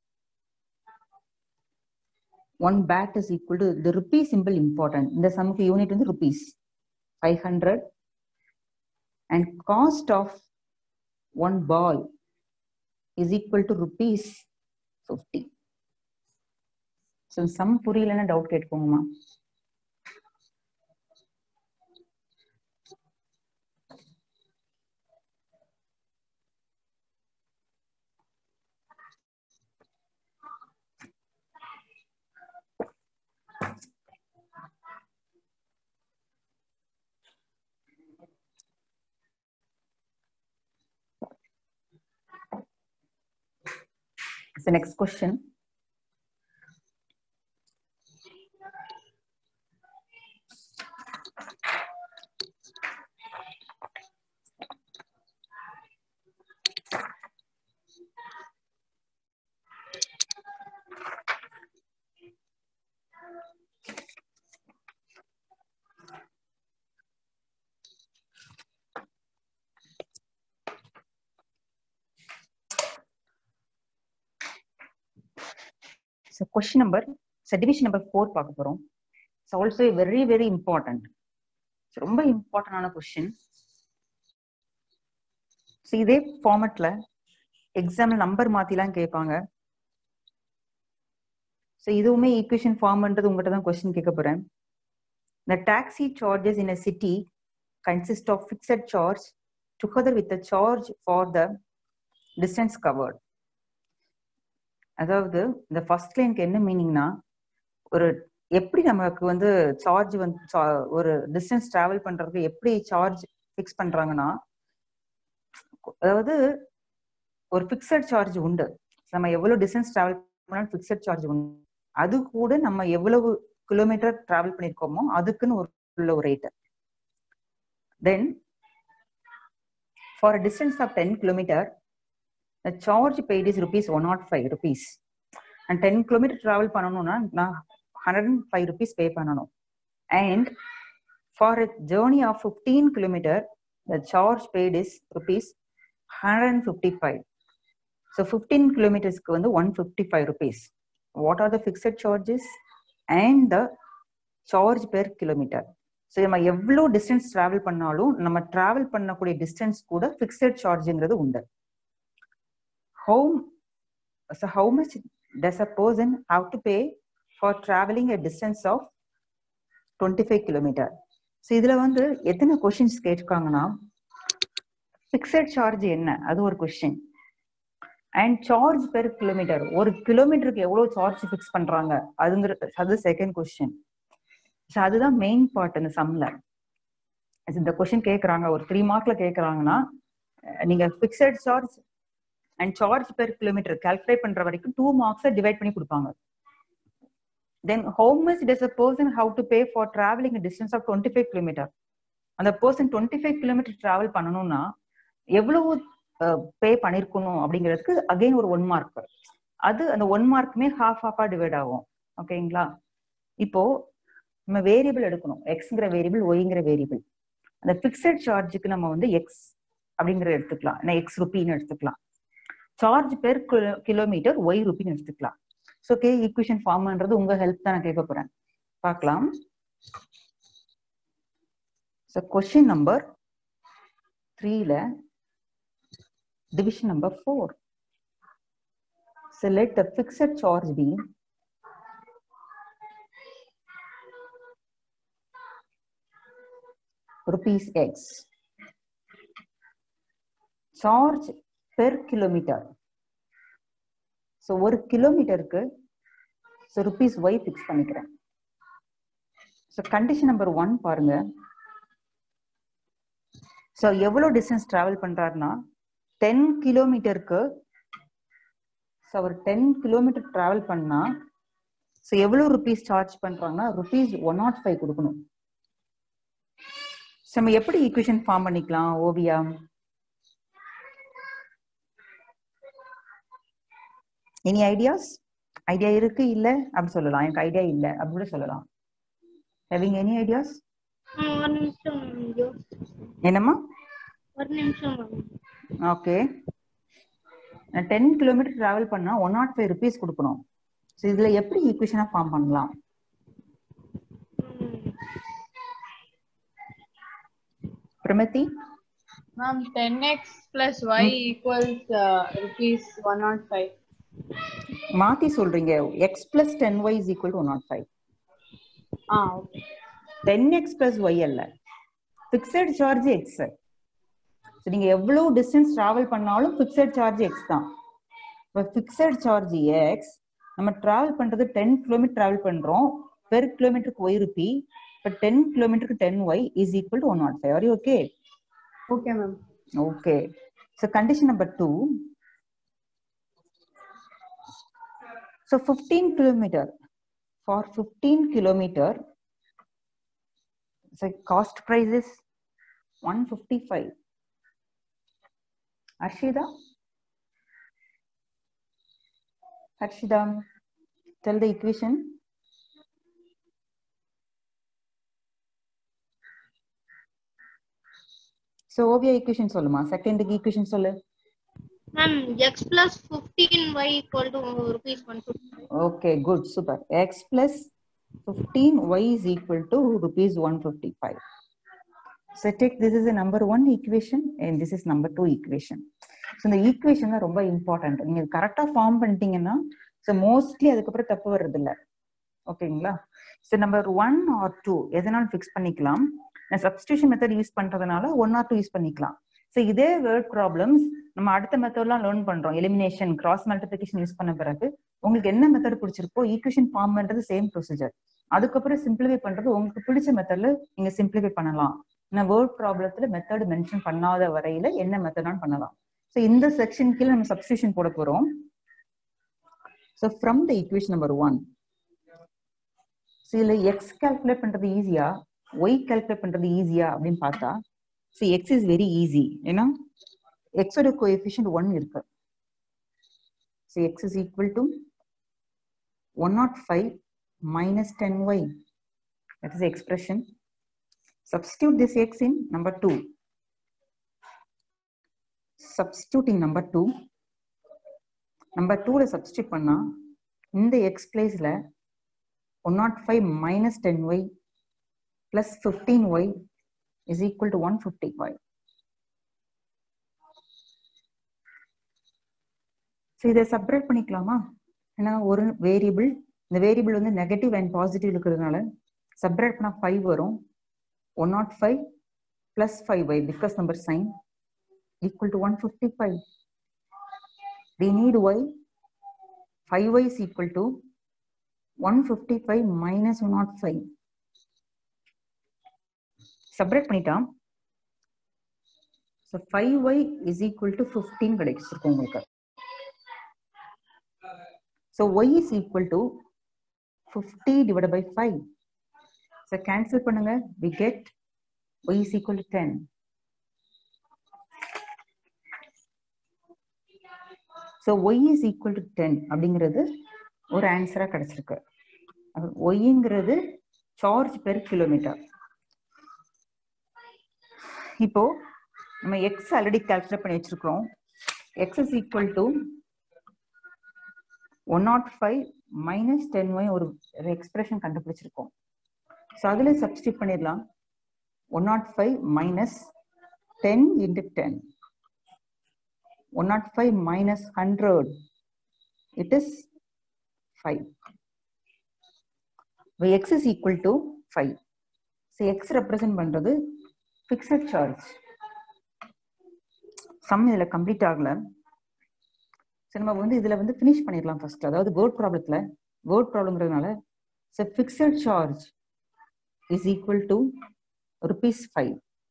one bat is equal to the rupee symbol important இந்த சம்க்கு யூனிட் வந்து rupees 500 and cost of one ball is equal to rupees 50 so sum புரியலன்னா doubt கேட்டுக்கோங்கம்மா So next question. So question number, so division number four பார்க்க போறோம். It's also a very very important. So ரொம்ப இம்பார்ட்டன்டான question so இதே ஃபார்மட்ல எக்ஸாம்ல number மாத்திலாம் கேட்பாங்க so இதுவுமே ஈக்குவேஷன் ஃபார்ம்ன்றது உங்ககிட்ட தான் கொஸ்டின் கேட்க போறேன் The taxi charges in a city consist of fixed charge together with the charge for the distance covered. அதாவது இந்த ஃபர்ஸ்ட் லைனுக்கு என்ன மீனிங்னா ஒரு எப்படி நமக்கு வந்து சார்ஜ் வந்து cha- ஒரு டிஸ்டன்ஸ் டிராவல் பண்றதுக்கு எப்படி சார்ஜ் ஃபிக்ஸ் பண்றாங்கன்னா அதாவது ஒரு ஃபிக்ஸட் சார்ஜ் உண்டு நம்ம எவ்வளவு டிஸ்டன்ஸ் டிராவல் பண்ணாலும் ஃபிக்ஸட் சார்ஜ் உண்டு அது கூட நம்ம எவ்வளவு கிலோமீட்டர் டிராவல் பண்ணிருக்கோமோ அதுக்குன்னு ஒரு உள்ள ஒரு rate then for distance of ten kilometer the charge paid is rupees 105 rupees and 10 kilometer travel பண்ணணும்னா நான் 105 rupees pay பண்ணணும் and for a journey of 15 kilometer the charge paid is rupees 155 so 15 kilometersக்கு வந்து 155 rupees what are the fixed charges and the charge per kilometer so நம்ம எவ்வளோ distance travel பண்ணாலும் நம்ம travel பண்ணக்கூடிய distance கூட ஃபிக்ஸட் சார்ஜுங்கிறது உண்டு how so how much does a person have to pay for traveling a distance of 25 kilometer so இதுல வந்து எத்தனை கொஸ்டின்ஸ் கேட்டிருக்காங்கன்னா ஃபிக்ஸட் சார்ஜ் என்ன அது ஒரு question and charge per kilometer ஒரு கிலோமீட்டருக்கு எவ்வளவு சார்ஜ் ஃபிக்ஸ் பண்றாங்க அதுங்கிற அது செகண்ட் கொஸ்டின் ஸோ அதுதான் மெயின் பார்ட் இந்த சம்ல இந்த கொஸ்டின் கேட்கறாங்க ஒரு த்ரீ மார்க்ல கேட்கறாங்கன்னா அஹ் நீங்க fixed charge and charge per kilometer calculate பண்ற வரைக்கும் டூ மார்க்ஸை டிவைட் பண்ணி கொடுப்பாங்க then how much does a person how to pay for travelling distance of twenty five kilometer அந்த person twenty five kilometer travel பண்ணணும்னா எவ்வளவு பே பண்ணிருக்கணும் அப்படிங்கிறதுக்கு அகைன் ஒரு ஒன் மார்க் அது அந்த ஒன் மார்க்குமே ஹாஃப் ஹாஃபா டிவைட் ஆகும் ஓகேங்களா இப்போ நம்ம வேரியபிள் எடுக்கணும் எக்ஸ்ங்கிற வேரியபிள் ஒய்ங்கிற வேரியபிள் அந்த ஃபிக்ஸட் சார்ஜுக்கு நம்ம வந்து எக்ஸ் அப்படிங்கிற எடுத்துக்கலாம் இல்லை எக்ஸ் ருப்பின்னு எடுத்துக்கலாம் சார்ஜ் பெர் கிலோமீட்டர் ஒய் ருப்பின்னு எடுத்துக்கலாம் ஸோ கே ஈக்குவேஷன் ஃபார்ம்ன்றது உங்க ஹெல்ப் தான் நான் கேட்க போறேன் பார்க்கலாம் ஸோ கொஸ்டின் நம்பர் த்ரீல division number 4. So let the fixed charge be rupees x. Charge per kilometer. So ஒரு கிலோமீட்டருக்கு ஸோ ருபீஸ் ஒய் ஃபிக்ஸ் பண்ணிக்கிறேன் ஸோ கண்டிஷன் நம்பர் ஒன் பாருங்க ஸோ எவ்வளோ டிஸ்டன்ஸ் டிராவல் பண்றாருன்னா டென் கிலோமீட்டருக்கு ஸோ அவர் டென் கிலோமீட்டர் டிராவல் பண்ணா ஸோ எவ்வளோ ருபீஸ் சார்ஜ் பண்றாங்கன்னா ருபீஸ் ஒன் நாட் ஃபைவ் கொடுக்கணும் ஸோ நம்ம எப்படி ஈக்குவேஷன் ஃபார்ம் பண்ணிக்கலாம் ஓவியா எனி ஐடியாஸ் ஐடியா இருக்கு இல்ல அப்படி சொல்லலாம் எனக்கு ஐடியா இல்ல அப்படி கூட சொல்லலாம் ஹேவிங் எனி ஐடியாஸ் ஒரு நிமிஷம் ஐயோ என்னம்மா ஒரு நிமிஷம் ma'am okay ten kilometer travel பண்ணா ஒன் நாட் ஃபைவ் ருபீஸ் கொடுக்கணும் ஸோ இதுல எப்படி ஈக்குவேஷனா ஃபார்ம் பண்ணலாம் Pramathi Ma'am, 10x plus y equals uh, rupees 105. மாத்தி சொல்றீங்க x plus ten y is equal to one nought five Ah, okay. Ten x plus y அல்ல fixed charge x so நீங்க எவ்வளவு distance travel பண்ணாலும் fixed charge x தான் இப்போ fixed charge x நம்ம travel பண்றது டென் கிலோமீட்டர் டிராவல் பண்றோம் per கிலோமீட்டருக்கு ஒய் ருபி இப்போ டென் கிலோமீட்டருக்கு ten y is equal to one nought five or okay Okay, ma'am. Okay. So condition number two. So 15 kilometer. For 15 kilometer, the cost price is 155. Arshida? Arshida, tell the equation. So OVA equation சொல்லுமா second equation சொல்லு Ma'am, x plus 15y equal to rupees 150. Okay, good, super. X plus 15, Y is equal to rupees 155. So take this is a number one equation and this is number two equation. So இந்த equation தான் ரொம்ப important. நீங்க கரெக்டா form பண்ணிட்டீங்கன்னா so mostly அதுக்கப்புறம் தப்பு வர்றது இல்ல ஓகேங்களா so number one or two எதனாலும் ஃபிக்ஸ் பண்ணிக்கலாம் நான் சப்ஸ்டியூஷன் மெத்தட் யூஸ் பண்றதுனால ஒன் ஆர் டூ யூஸ் பண்ணிக்கலாம் ஸோ இதே வேர்ட் ப்ராப்ளம்ஸ் நம்ம அடுத்த மெத்தட்லாம் லேர்ன் பண்றோம் எலிமினேஷன் கிராஸ் மல்டிபிகேஷன் யூஸ் பண்ண பிறகு உங்களுக்கு என்ன மெத்தட் பிடிச்சிருக்கோ ஈக்குவேஷன் ஃபார்ம் பண்றது சேம் ப்ரொசீஜர் அதுக்கப்புறம் சிம்பிளிஃபை பண்றது உங்களுக்கு பிடிச்ச மெத்தட்ல நீங்க சிம்பிளிஃபை பண்ணலாம் நான் வேர்ட் ப்ராப்ளத்துல மெத்தட் மென்ஷன் பண்ணாத வரையில என்ன மெத்தடான்னு பண்ணலாம் ஸோ இந்த செக்ஷன் கீழே நம்ம சப்ஸ்டியூஷன் போட போறோம் so from the equation number one so இதுல எக்ஸ் கால்குலேட் பண்றது ஈஸியா ஒய் கால்குலேட் பண்றது ஈஸியா அப்படின்னு பார்த்தா so x is very easy ஏன்னா எக்ஸோட கோஎஃபிஷியன்ட் ஒன் இருக்கு so x is equal to one nought five minus 10y. That is the expression. Substitute this x in number 2. Substituting number 2. Number 2 ல substitute பண்ணா இந்த x placeல 105 minus 10y plus 15y is equal to 155. So இதை separate பண்ணிக்கலாமா ஏன்னா ஒரு variable இந்த variable வந்து நெகட்டிவ் அண்ட் பாசிட்டிவ் இருக்கிறதுனால செப்பரேட் பண்ணா ஃபைவ் வரும் one nought five plus five y because number sign equal to one fifty five we need y five y is equal to one fifty five minus one nought five separate பண்ணிட்டா so five y is equal to fifteen கிடைச்சிருக்கும் உங்களுக்கு So y is equal to 50 divided by 5. So cancel பண்ணுங்க we get y is equal to 10. So y is equal to 10 அப்படிங்கிறது ஒரு ஆன்சரா கிடைச்சிருக்கு ஒய்ங்கிறது charge per kilometre இப்போ நம்ம X already calculate பண்ணி வச்சிருக்கிறோம் x is equal to one nought five minus ten y ஒரு expression கண்டுபிடிச்சிருக்கோம் ஸோ அதில் சப்ஸ்டியூட் பண்ணிடலாம் one nought five minus ten into ten one nought five minus hundred it is five x is equal to five so x represent பண்ணுறது fixed charge sum இதில் complete ஆகலை so நம்ம வந்து இதுல வந்து ஃபினிஷ் பண்ணிடலாம் ஃபர்ஸ்ட் அதாவது வேர்ட் ப்ராப்ளத்துல வேர்ட் ப்ராப்ளம்ங்கிறதுனால so fixed charge is equal to rupees five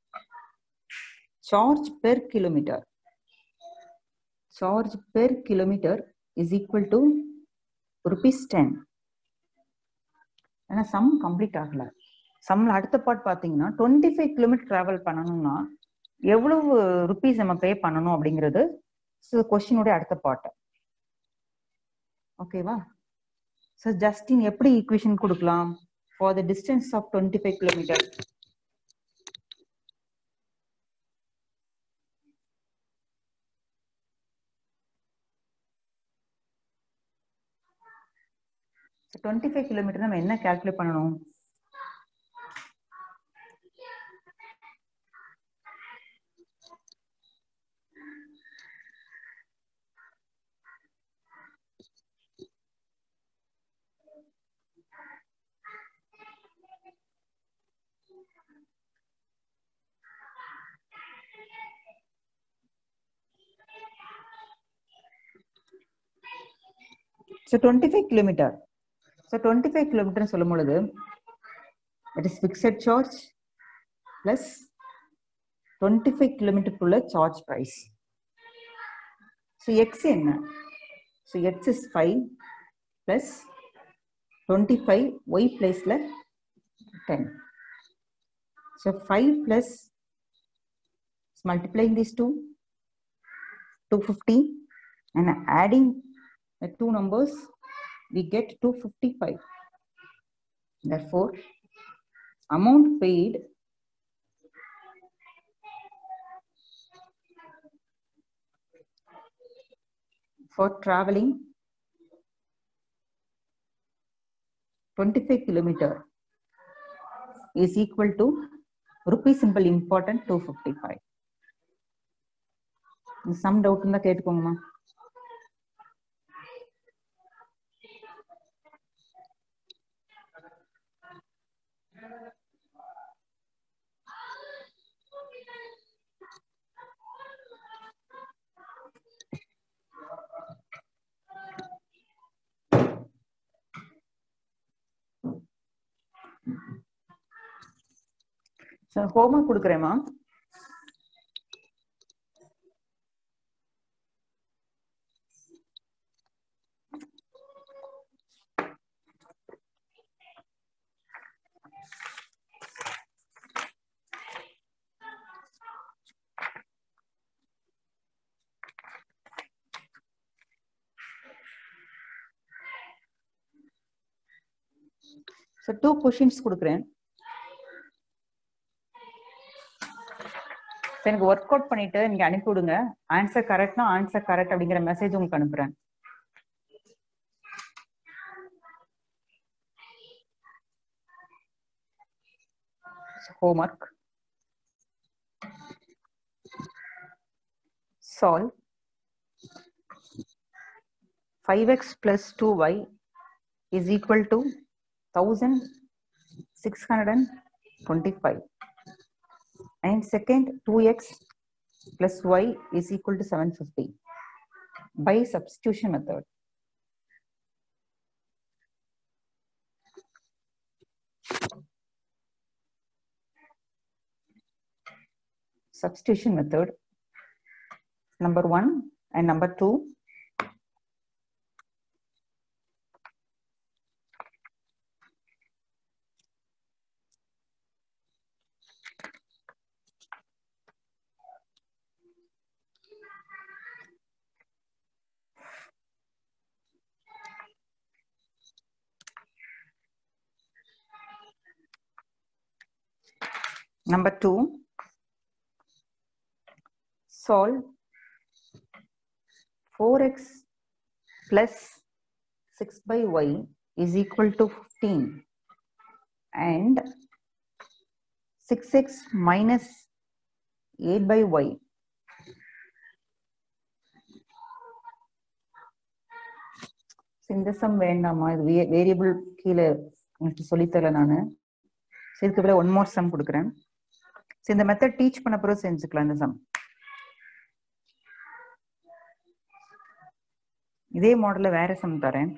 charge per kilometer charge per kilometer is equal to rupees ten ஏன்னா சம் கம்ப்ளீட் ஆகல சம்ல அடுத்த பார்ட் பாத்தீங்கன்னா டுவெண்ட்டி ஃபைவ் கிலோமீட்டர் டிராவல் பண்ணணும்னா எவ்வளவு ருபீஸ் நம்ம பே பண்ணணும் அப்படிங்கிறது ஸோ கொஸ்டினுடைய அடுத்த பாட்டு ஓகேவா ஸோ ஜஸ்டின் எப்படி ஈக்குவேஷன் கொடுக்கலாம் for the distance of twenty five kilometer twenty five kilometer நம்ம என்ன கால்குலேட் பண்ணணும் so twenty five kilometer so twenty five கிலோமீட்டர்னு சொல்லும் பொழுது it is fixed charge plus twenty five கிலோமீட்டருக்குள்ள சார்ஜ் ப்ரைஸ் ஸோ எக்ஸ் என்ன so x is five plus twenty five y பிளேஸில் ten so five plus multiplying these two 250 and adding the two numbers we get 255 therefore amount paid for traveling 25 kilometer is equal to rupee simple important 255 sum doubt இருந்தா கேட்டுக்கோங்கம்மா homework கொடுக்குறேம்மா so two questions கொடுக்குறேன் எனக்கு work out பண்ணிட்டு நீங்க அனுப்பி விடுங்க answer கரெக்ட்னா ஆன்சர் கரெக்ட் அப்படிங்கிற மெசேஜ் உங்களுக்கு அனுப்புறேன் homework solve 5x plus 2y is equal to 1625 and second 2x plus y is equal to 750 by substitution method substitution method number 1 and number 2 Number two, solve 4x plus 6 by y is equal to 15 and 6x minus 8 by y இந்த sum வேண்டாமா இது variable கீழே உங்களுக்கு சொல்லித்தரல நான் இதுக்கு பதிலாக one more sum கொடுக்குறேன் ஸோ இந்த மெத்தட் டீச் பண்ண பிறகு செஞ்சுக்கலாம் இந்த சம் இதே மாடல்ல வேற சம் தரேன்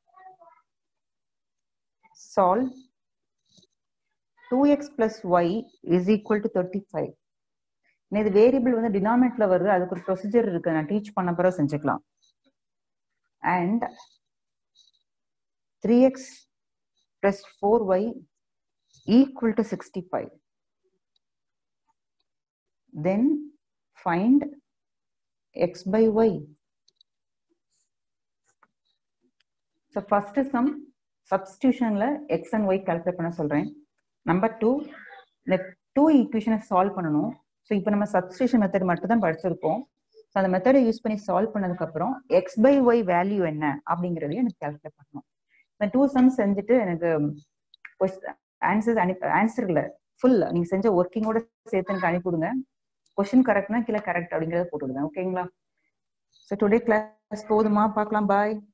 solve two x plus y is equal to thirty five இது வேரியபிள் வந்து டினாமினேட்ல வருது அதுக்கு ஒரு ப்ரொசீஜர் இருக்கு நான் டீச் பண்ண பிறகு செஞ்சுக்கலாம் and three x plus four y equal to 65. Then find x by y. So first sum substitutionல x and y calculate பண்ண சொல்றேன் நம்பர் டூ இந்த டூ ஈக்குவேஷனை சால்வ் பண்ணணும் ஸோ இப்போ நம்ம சப்ஸ்டியூஷன் மெத்தட் மட்டும் தான் படிச்சிருக்கோம் ஸோ அந்த மெத்தடை யூஸ் பண்ணி சால்வ் பண்ணதுக்கு அப்புறம் எக்ஸ் பை ஒய் வேல்யூ என்ன அப்படிங்கறதையும் எனக்கு கால்குலேட் பண்ணணும் இந்த டூ சம்ஸ் செஞ்சுட்டு எனக்கு ஆன்சர்ஸ் அனுப்பி ஆன்சர் இல்ல ஃபுல் நீங்க செஞ்ச ஒர்க்கிங்கோட சேர்த்து எனக்கு அனுப்பிவிடுங்க கொஸ்டின் கரெக்ட்னா கீழே கரெக்ட் அப்படிங்கறத போட்டுவிடுங்க ஓகேங்களா ஸோ டுடே கிளாஸ் போதுமா பார்க்கலாம் பாய்